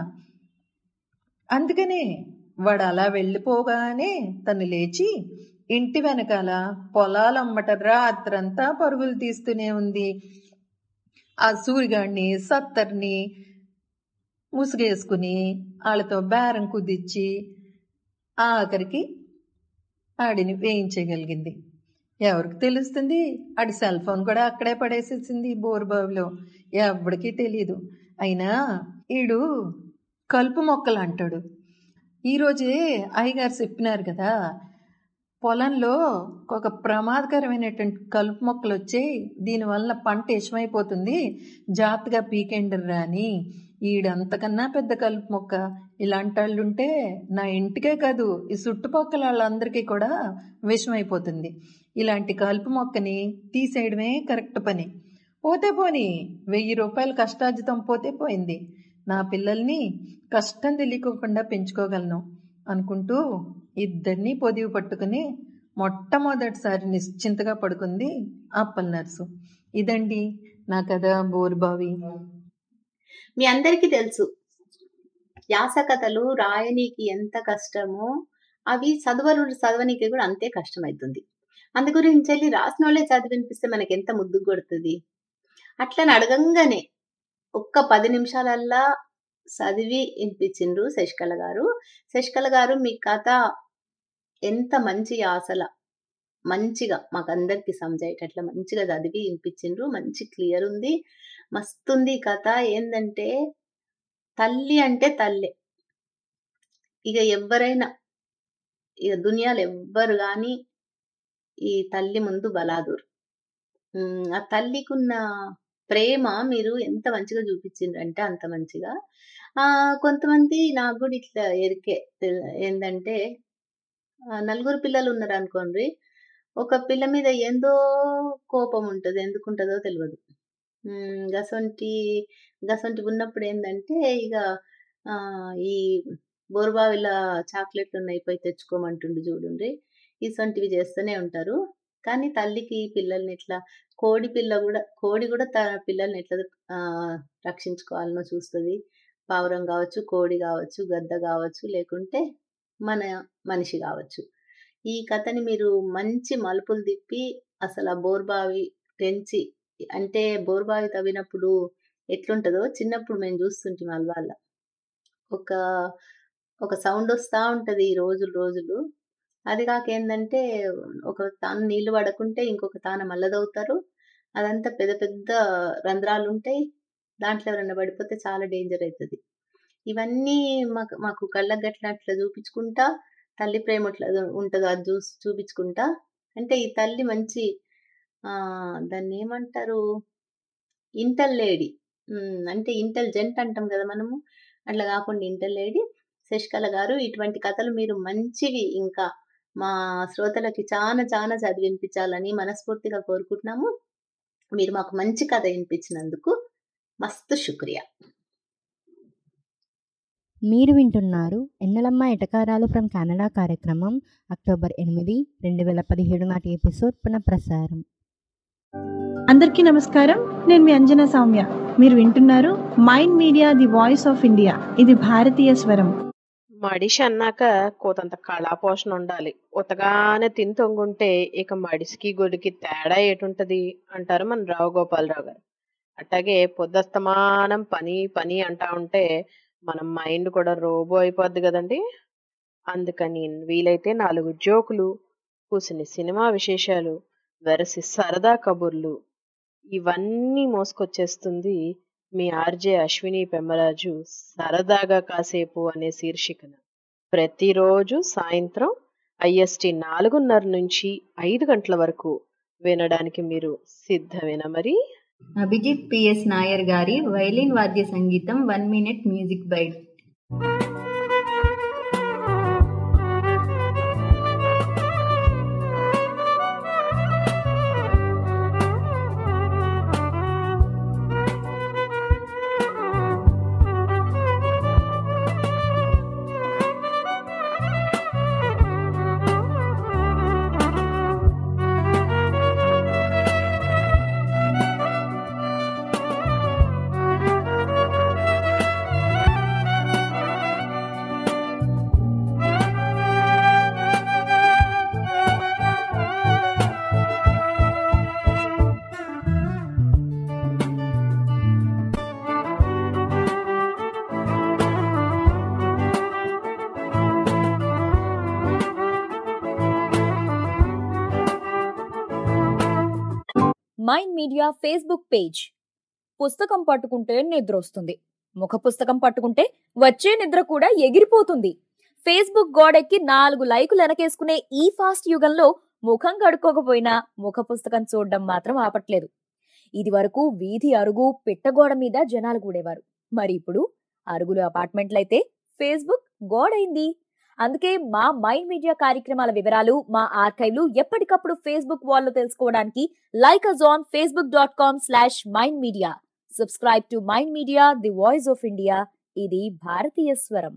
అందుకనే వాడు అలా వెళ్ళిపోగానే తను లేచి ఇంటి వెనకాల పొలాలమ్మట రాత్రంతా పరుగులు తీస్తూనే ఉంది ఆ సూరిగాడిని సత్తర్ని ముసుగేసుకుని వాళ్ళతో బేరం కుదిర్చి ఆఖరికి ఆడిని వేయించగలిగింది ఎవరికి తెలుస్తుంది ఆడి సెల్ ఫోన్ కూడా అక్కడే పడేసేసింది బోరుబావిలో ఎవడికి తెలియదు అయినా ఈడు కలుపు మొక్కలు అంటాడు ఈరోజే అయ్యగారు చెప్పినారు కదా పొలంలో ఒక ప్రమాదకరమైనటువంటి కలుపు మొక్కలు వచ్చాయి దీనివల్ల పంట ఇష్టమైపోతుంది జాగ్రత్తగా పీకెండర్రా అని ఈడంతకన్నా పెద్ద కలుపు మొక్క ఇలాంటి వాళ్ళు ఉంటే నా ఇంటికే కాదు ఈ చుట్టుపక్కల వాళ్ళందరికీ కూడా విషమైపోతుంది ఇలాంటి కలుపు మొక్కని తీసేయడమే కరెక్ట్ పని పోతే పోని వెయ్యి రూపాయలు కష్టార్జితం పోతే పోయింది నా పిల్లల్ని కష్టం తెలియకోకుండా పెంచుకోగలను అనుకుంటూ ఇద్దరినీ పొదివి పట్టుకుని మొట్టమొదటిసారి నిశ్చింతగా పడుకుంది అప్పల నర్సు ఇదండి నా కథ బోరుబావి మీ అందరికీ తెలుసు వ్యాస కథలు రాయనీకి ఎంత కష్టమో అవి చదవరు చదవనీకి కూడా అంతే కష్టమవుతుంది అందు గురించి వెళ్ళి రాసిన వాళ్ళే చదివినిపిస్తే మనకి ఎంత ముద్దు కొడుతుంది అట్లని అడగంగానే ఒక్క పది నిమిషాలల్లా చదివి వినిపించిండ్రు శశికళ గారు శశికళ గారు మీ కథ ఎంత మంచి ఆశల మంచిగా మాకందరికి సమజాయేటట్లా మంచిగా చదివి వినిపించిండ్రు మంచి క్లియర్ ఉంది మస్తుంది కథ ఏందంటే తల్లి అంటే తల్లే ఇక ఎవరైనా ఇక దునియాలు ఎవ్వరు కానీ ఈ తల్లి ముందు బలాదూర్ ఉమ్, ఆ తల్లికున్న ప్రేమ మీరు ఎంత మంచిగా చూపించిండ్రంటే అంత మంచిగా ఆ కొంతమంది నాకు కూడా ఇట్లా ఎరికే తెల్- ఏందంటే ఆ, నలుగురు పిల్లలు ఉన్నారు అనుకోండి ఒక పిల్ల మీద ఏందో కోపం ఉంటది ఎందుకుంటదో తెలియదు ఉమ్, గసొంటి గసొంటి ఉన్నప్పుడు ఏంటంటే ఇక ఆ ఈ బోరుబావిల చాక్లెట్లు ఉన్నాయి పోయి తెచ్చుకోమంటుండు చూడండి ఇసొంటివి చేస్తూనే ఉంటారు కానీ తల్లికి పిల్లల్ని ఎట్లా కోడి పిల్ల కూడా కోడి కూడా తన పిల్లల్ని ఎట్లా ఆ, రక్షించుకోవాలనో చూస్తుంది పావురం కావచ్చు కోడి కావచ్చు గద్ద కావచ్చు లేకుంటే మన మనిషి కావచ్చు ఈ కథని మీరు మంచి మలుపులు తిప్పి అసలు ఆ బోర్బావి పెంచి అంటే బోర్బావి తవ్వినప్పుడు ఎట్లుంటుందో చిన్నప్పుడు మేము చూస్తుంటాం అల్వాళ్ళ ఒక ఒక సౌండ్ వస్తూ ఉంటుంది ఈ రోజులు రోజులు అది కాక ఏంటంటే ఒక తాను నీళ్లు పడకుంటే ఇంకొక తాన మల్లదవుతారు అదంతా పెద్ద పెద్ద రంధ్రాలు ఉంటాయి దాంట్లో ఎవరైనా పడిపోతే చాలా డేంజర్ అవుతుంది ఇవన్నీ మాకు మాకు కళ్ళకు గట్ల అట్లా చూపించుకుంటా తల్లి ప్రేమ ఎట్లా ఉంటుందో అది చూసి చూపించుకుంటా అంటే ఈ తల్లి మంచి ఆ దాన్ని ఏమంటారు ఇంటల్ లేడీ అంటే ఇంటెలిజెంట్ అంటాం కదా మనము అట్లా కాకుండా ఇంటల్ లేడీ శశికళ గారు ఇటువంటి కథలు మీరు మంచివి ఇంకా మా శ్రోతలకి చాలా చాలా చదివి వినిపించాలని మనస్ఫూర్తిగా కోరుకుంటున్నాము మీరు మాకు మంచి కథ వినిపించినందుకు మస్తు శుక్రియా మీరు వింటున్నారు ఎన్నెలమ్మ ఎటకారాలు ఫ్రమ్ కెనడా కార్యక్రమం అక్టోబర్ ఎనిమిది రెండు వేల పదిహేడు నాటి ఎపిసోడ్ పునఃప్రసారం అందరికీ నమస్కారం నేను మీ అంజనా సౌమ్య మీరు వింటున్నారు Mind media the voice of India ఇది భారతీయ స్వరం మడిషి అన్నాక కోతంత కళాపోషణ ఉండాలి ఉతగానే తిని తొంగుంటే ఇక మడిసికి గొడికి తేడా ఏటుంటది అంటారు మన రావు గోపాలరావు గారు అట్లాగే పొద్దస్తమానం పని పని అంటా ఉంటే మన మైండ్ కూడా రోబో అయిపోద్ది కదండి అందుకని వీలైతే నాలుగు జోకులు కూసిన సినిమా విశేషాలు వెరసి సరదా కబుర్లు ఇవన్నీ మోసుకొచ్చేస్తుంది మీ ఆర్జే అశ్విని పెమ్మరాజు సరదాగా కాసేపు అనే శీర్షికన ప్రతిరోజు సాయంత్రం ఐఎస్టి నాలుగున్నర నుంచి ఐదు గంటల వరకు వినడానికి మీరు సిద్ధమేనా మరి అభిజిత్ పిఎస్ నాయర్ గారి వైలిన్ వాద్య సంగీతం one minute music bite mind media Facebook page పుస్తకం పట్టుకుంటే నిద్ర వస్తుంది ముఖ పుస్తకం పట్టుకుంటే వచ్చే నిద్ర కూడా ఎగిరిపోతుంది ఫేస్బుక్ గోడెక్కి నాలుగు లైకులు వెనకేసుకునే ఈ ఫాస్ట్ యుగంలో ముఖం కడుక్కోకపోయినా ముఖ పుస్తకం చూడడం మాత్రం ఆపట్లేదు ఇది వరకు వీధి అరుగు పిట్టగోడ మీద జనాలు కూడేవారు మరి ఇప్పుడు అరుగులు అపార్ట్మెంట్లయితే ఫేస్బుక్ గోడైంది అందుకే మా మైండ్ మీడియా కార్యక్రమాల వివరాలు మా ఆర్కైవ్లు ఎప్పటికప్పుడు ఫేస్బుక్ వాల్లో తెలుసుకోవడానికి like us on Facebook dot com slash mind media subscribe to mind media the voice of India ఇది భారతీయ స్వరం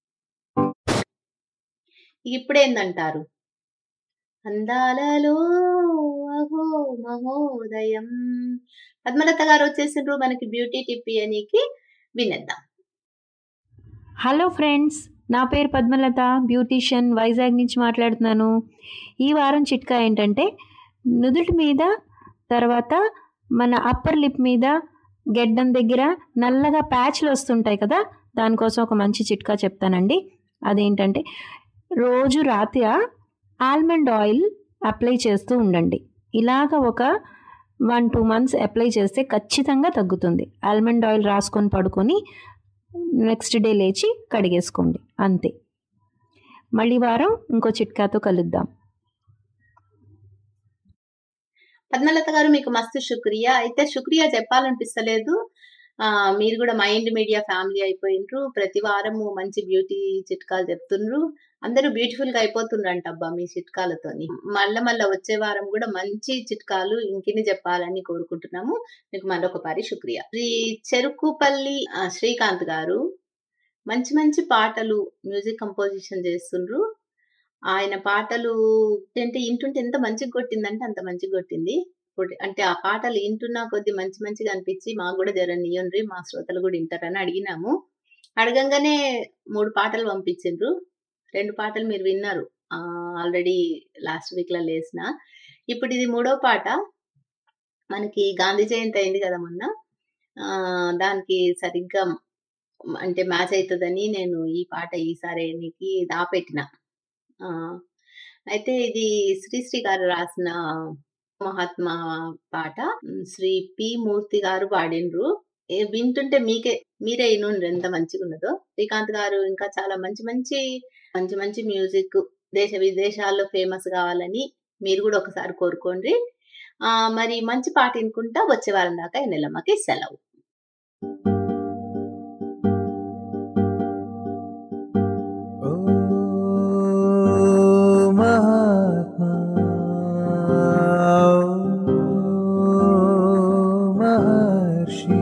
ఇప్పుడేందంటారు అందాలలో అహో మహోదయం పద్మలత గారు వచ్చేసిండ్రు మనకి బ్యూటీ టిప్ ఇయనీకి వినేద్దాం హలో ఫ్రెండ్స్ నా పేరు పద్మలత బ్యూటీషియన్ వైజాగ్ నుంచి మాట్లాడుతున్నాను ఈ వారం చిట్కా ఏంటంటే నుదుటి మీద తర్వాత మన అప్పర్ లిప్ మీద గెడ్డం దగ్గర నల్లగా ప్యాచ్లు వస్తుంటాయి కదా దానికోసం ఒక మంచి చిట్కా చెప్తానండి అదేంటంటే రోజు రాత్రి ఆల్మండ్ ఆయిల్ అప్లై చేస్తూ ఉండండి ఇలాగ ఒక వన్ టూ మంత్స్ అప్లై చేస్తే ఖచ్చితంగా తగ్గుతుంది ఆల్మండ్ ఆయిల్ రాసుకొని పడుకొని నెక్స్ట్ డే లేచి కడిగేసుకోండి అంతే మళ్ళీ వారం ఇంకో చిట్కాతో కలుద్దాం పద్మలత గారు మీకు మస్తు శుక్రియా అయితే శుక్రియా చెప్పాలనిపిస్తలేదు ఆ మీరు కూడా మైండ్ మీడియా ఫ్యామిలీ అయిపోయినరు ప్రతి వారము మంచి బ్యూటీ చిట్కాలు చెప్తుండ్రు అందరూ బ్యూటిఫుల్ గా అయిపోతుండ్రంట అబ్బా మీ చిట్కాలతోని మళ్ళా మళ్ళా వచ్చే వారం కూడా మంచి చిట్కాలు ఇంకిని చెప్పాలని కోరుకుంటున్నాము మీకు మరొక పారి శుక్రియా శ్రీ చెరుకుపల్లి ఆ, శ్రీకాంత్ గారు మంచి మంచి పాటలు మ్యూజిక్ కంపోజిషన్ చేస్తుండ్రు ఆయన పాటలు అంటే ఇంటుంటే ఎంత మంచిగా కొట్టిందంటే అంత మంచిగా కొట్టింది ఇప్పుడు అంటే ఆ పాటలు వింటున్నా కొద్ది మంచి మంచిగా అనిపించి మాకు కూడా జర నియండ్రి మా శ్రోతలు కూడా వింటారని అడిగినాము అడగంగానే మూడు పాటలు పంపించిండ్రు రెండు పాటలు మీరు విన్నారు ఆల్రెడీ లాస్ట్ వీక్ లో లేసిన ఇప్పుడు ఇది మూడో పాట మనకి గాంధీ జయంతి అయింది కదా మొన్న ఆ దానికి సరిగ్గా అంటే మ్యాచ్ అవుతుందని నేను ఈ పాట ఈసారి నీకు దాపెట్టిన ఆ అయితే ఇది శ్రీశ్రీ గారు రాసిన మహాత్మా పాట ఉమ్, శ్రీ పి మూర్తి గారు పాడిండ్రు ఏ వింటుంటే మీకే మీరే వినుండ్రు ఎంత మంచిగా ఉన్నదో శ్రీకాంత్ గారు ఇంకా చాలా మంచి మంచి మంచి మంచి మ్యూజిక్ దేశ విదేశాల్లో ఫేమస్ కావాలని మీరు కూడా ఒకసారి కోరుకోండి ఆ మరి మంచి పాట వినుకుంటా వచ్చే వారం దాకా ఈ నెలమ్మకి సెలవు మహాత్మా మహర్షి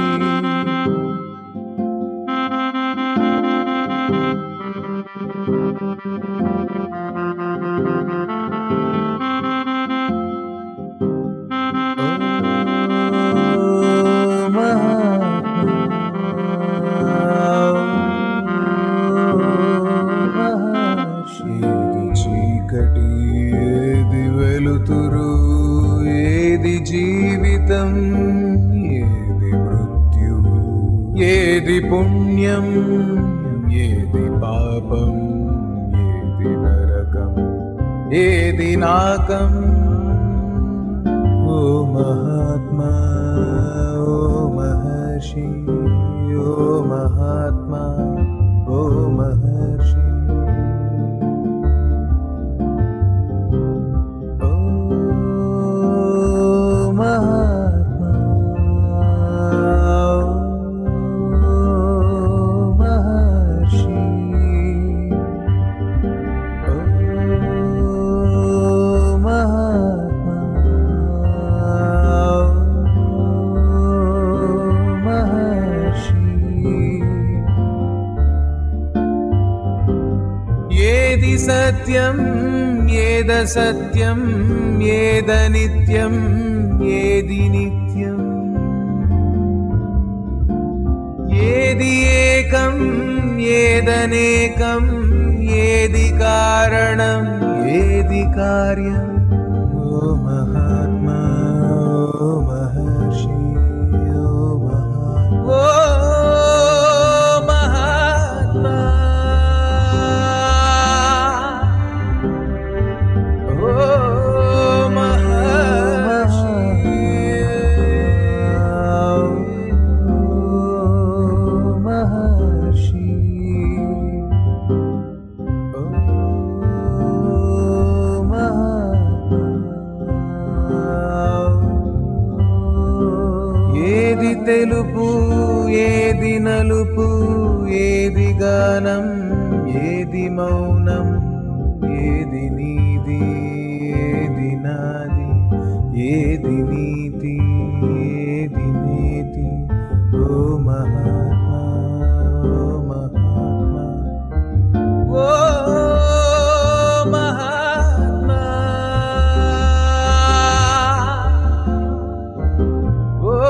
ఏది చీకటి ఏది వెలుతురు ఏది జీవితం ఏది మృత్యు ఏది పుణ్యం ఏది పాపం ఏది నరకం ఏది నాకం ఓ మహాత్మా ఓ మహర్షి ఓ మహాత్మా ఓ మహర్షి ఓ సత్యం ఏద సత్యం ఏద నిత్యం ఏది నిత్యం ఏది ఏకం ఏదనేకం ఏది కారణం ఏది కార్యం ఓ మహాత్మా ఓ మహర్షి ఓ మహాత్మా ఓ మహాత్మా ఓ మహర్షి మహర్షి ఏది తెలుపు ఏది నలుపు ఏది గానం ఏది మౌనం ఏది నీది ఏది నాది ఏది నీతి ఏది నీతి ఓ మహాత్మా ఓ మహాత్మా ఓ మహాత్మా ఓ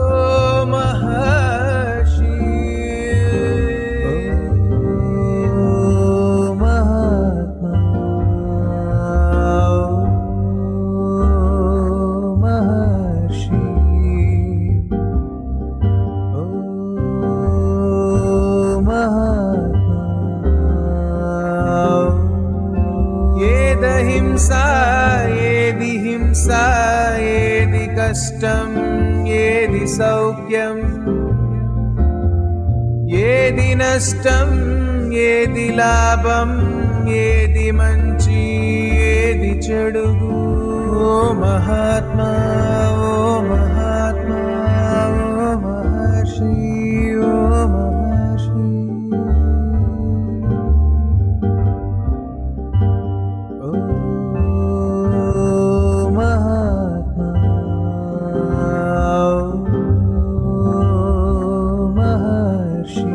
మహర్షి ఓ మహాత్మా ఓ మహర్షి ఓ మహాత్మా ఏదహింస ఏది హింస ఏది కష్టం ఏది సౌఖ్యం ఏది నష్టం ఏది లాభం ఏది మంచి ఏది చెడుగు ఓ మహాత్మా ఓ మహాత్మా ఓ మహర్షి ఓ మహర్షి ఓ మహాత్మా ఓ మహర్షి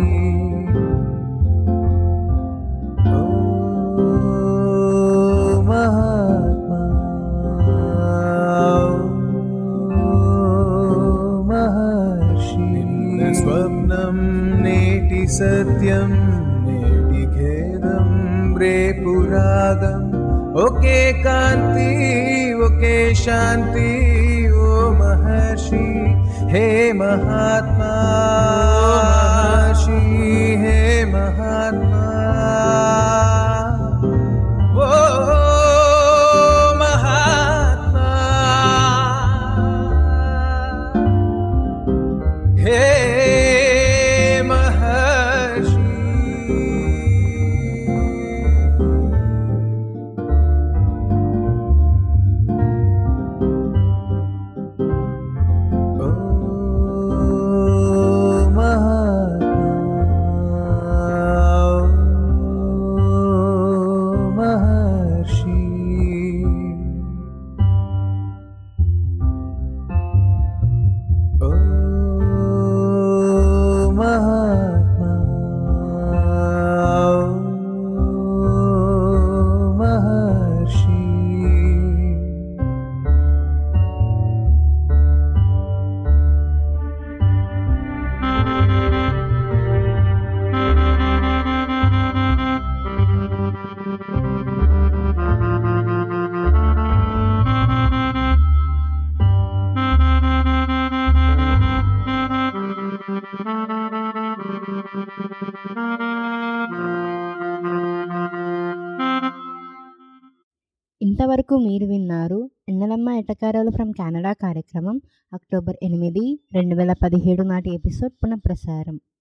ఓ మహాత్మా ఓ మహర్షి స్వప్నం నేటి సత్యం నేటి ఖేదం రేపు రాగం ఒకే కాంతి ఒకే శాంతి ఓ మహర్షి హే మహాత్మా ఓ మహర్షి హే మహాత్మా ఓ మహాత్మా హే మహర్షి ఇంతవరకు మీరు విన్నారు ఎన్నెలమ్మ ఎటకారాలు ఫ్రమ్ కెనడా కార్యక్రమం అక్టోబర్ ఎనిమిది రెండు వేల పదిహేడు నాటి ఎపిసోడ్ పునఃప్రసారం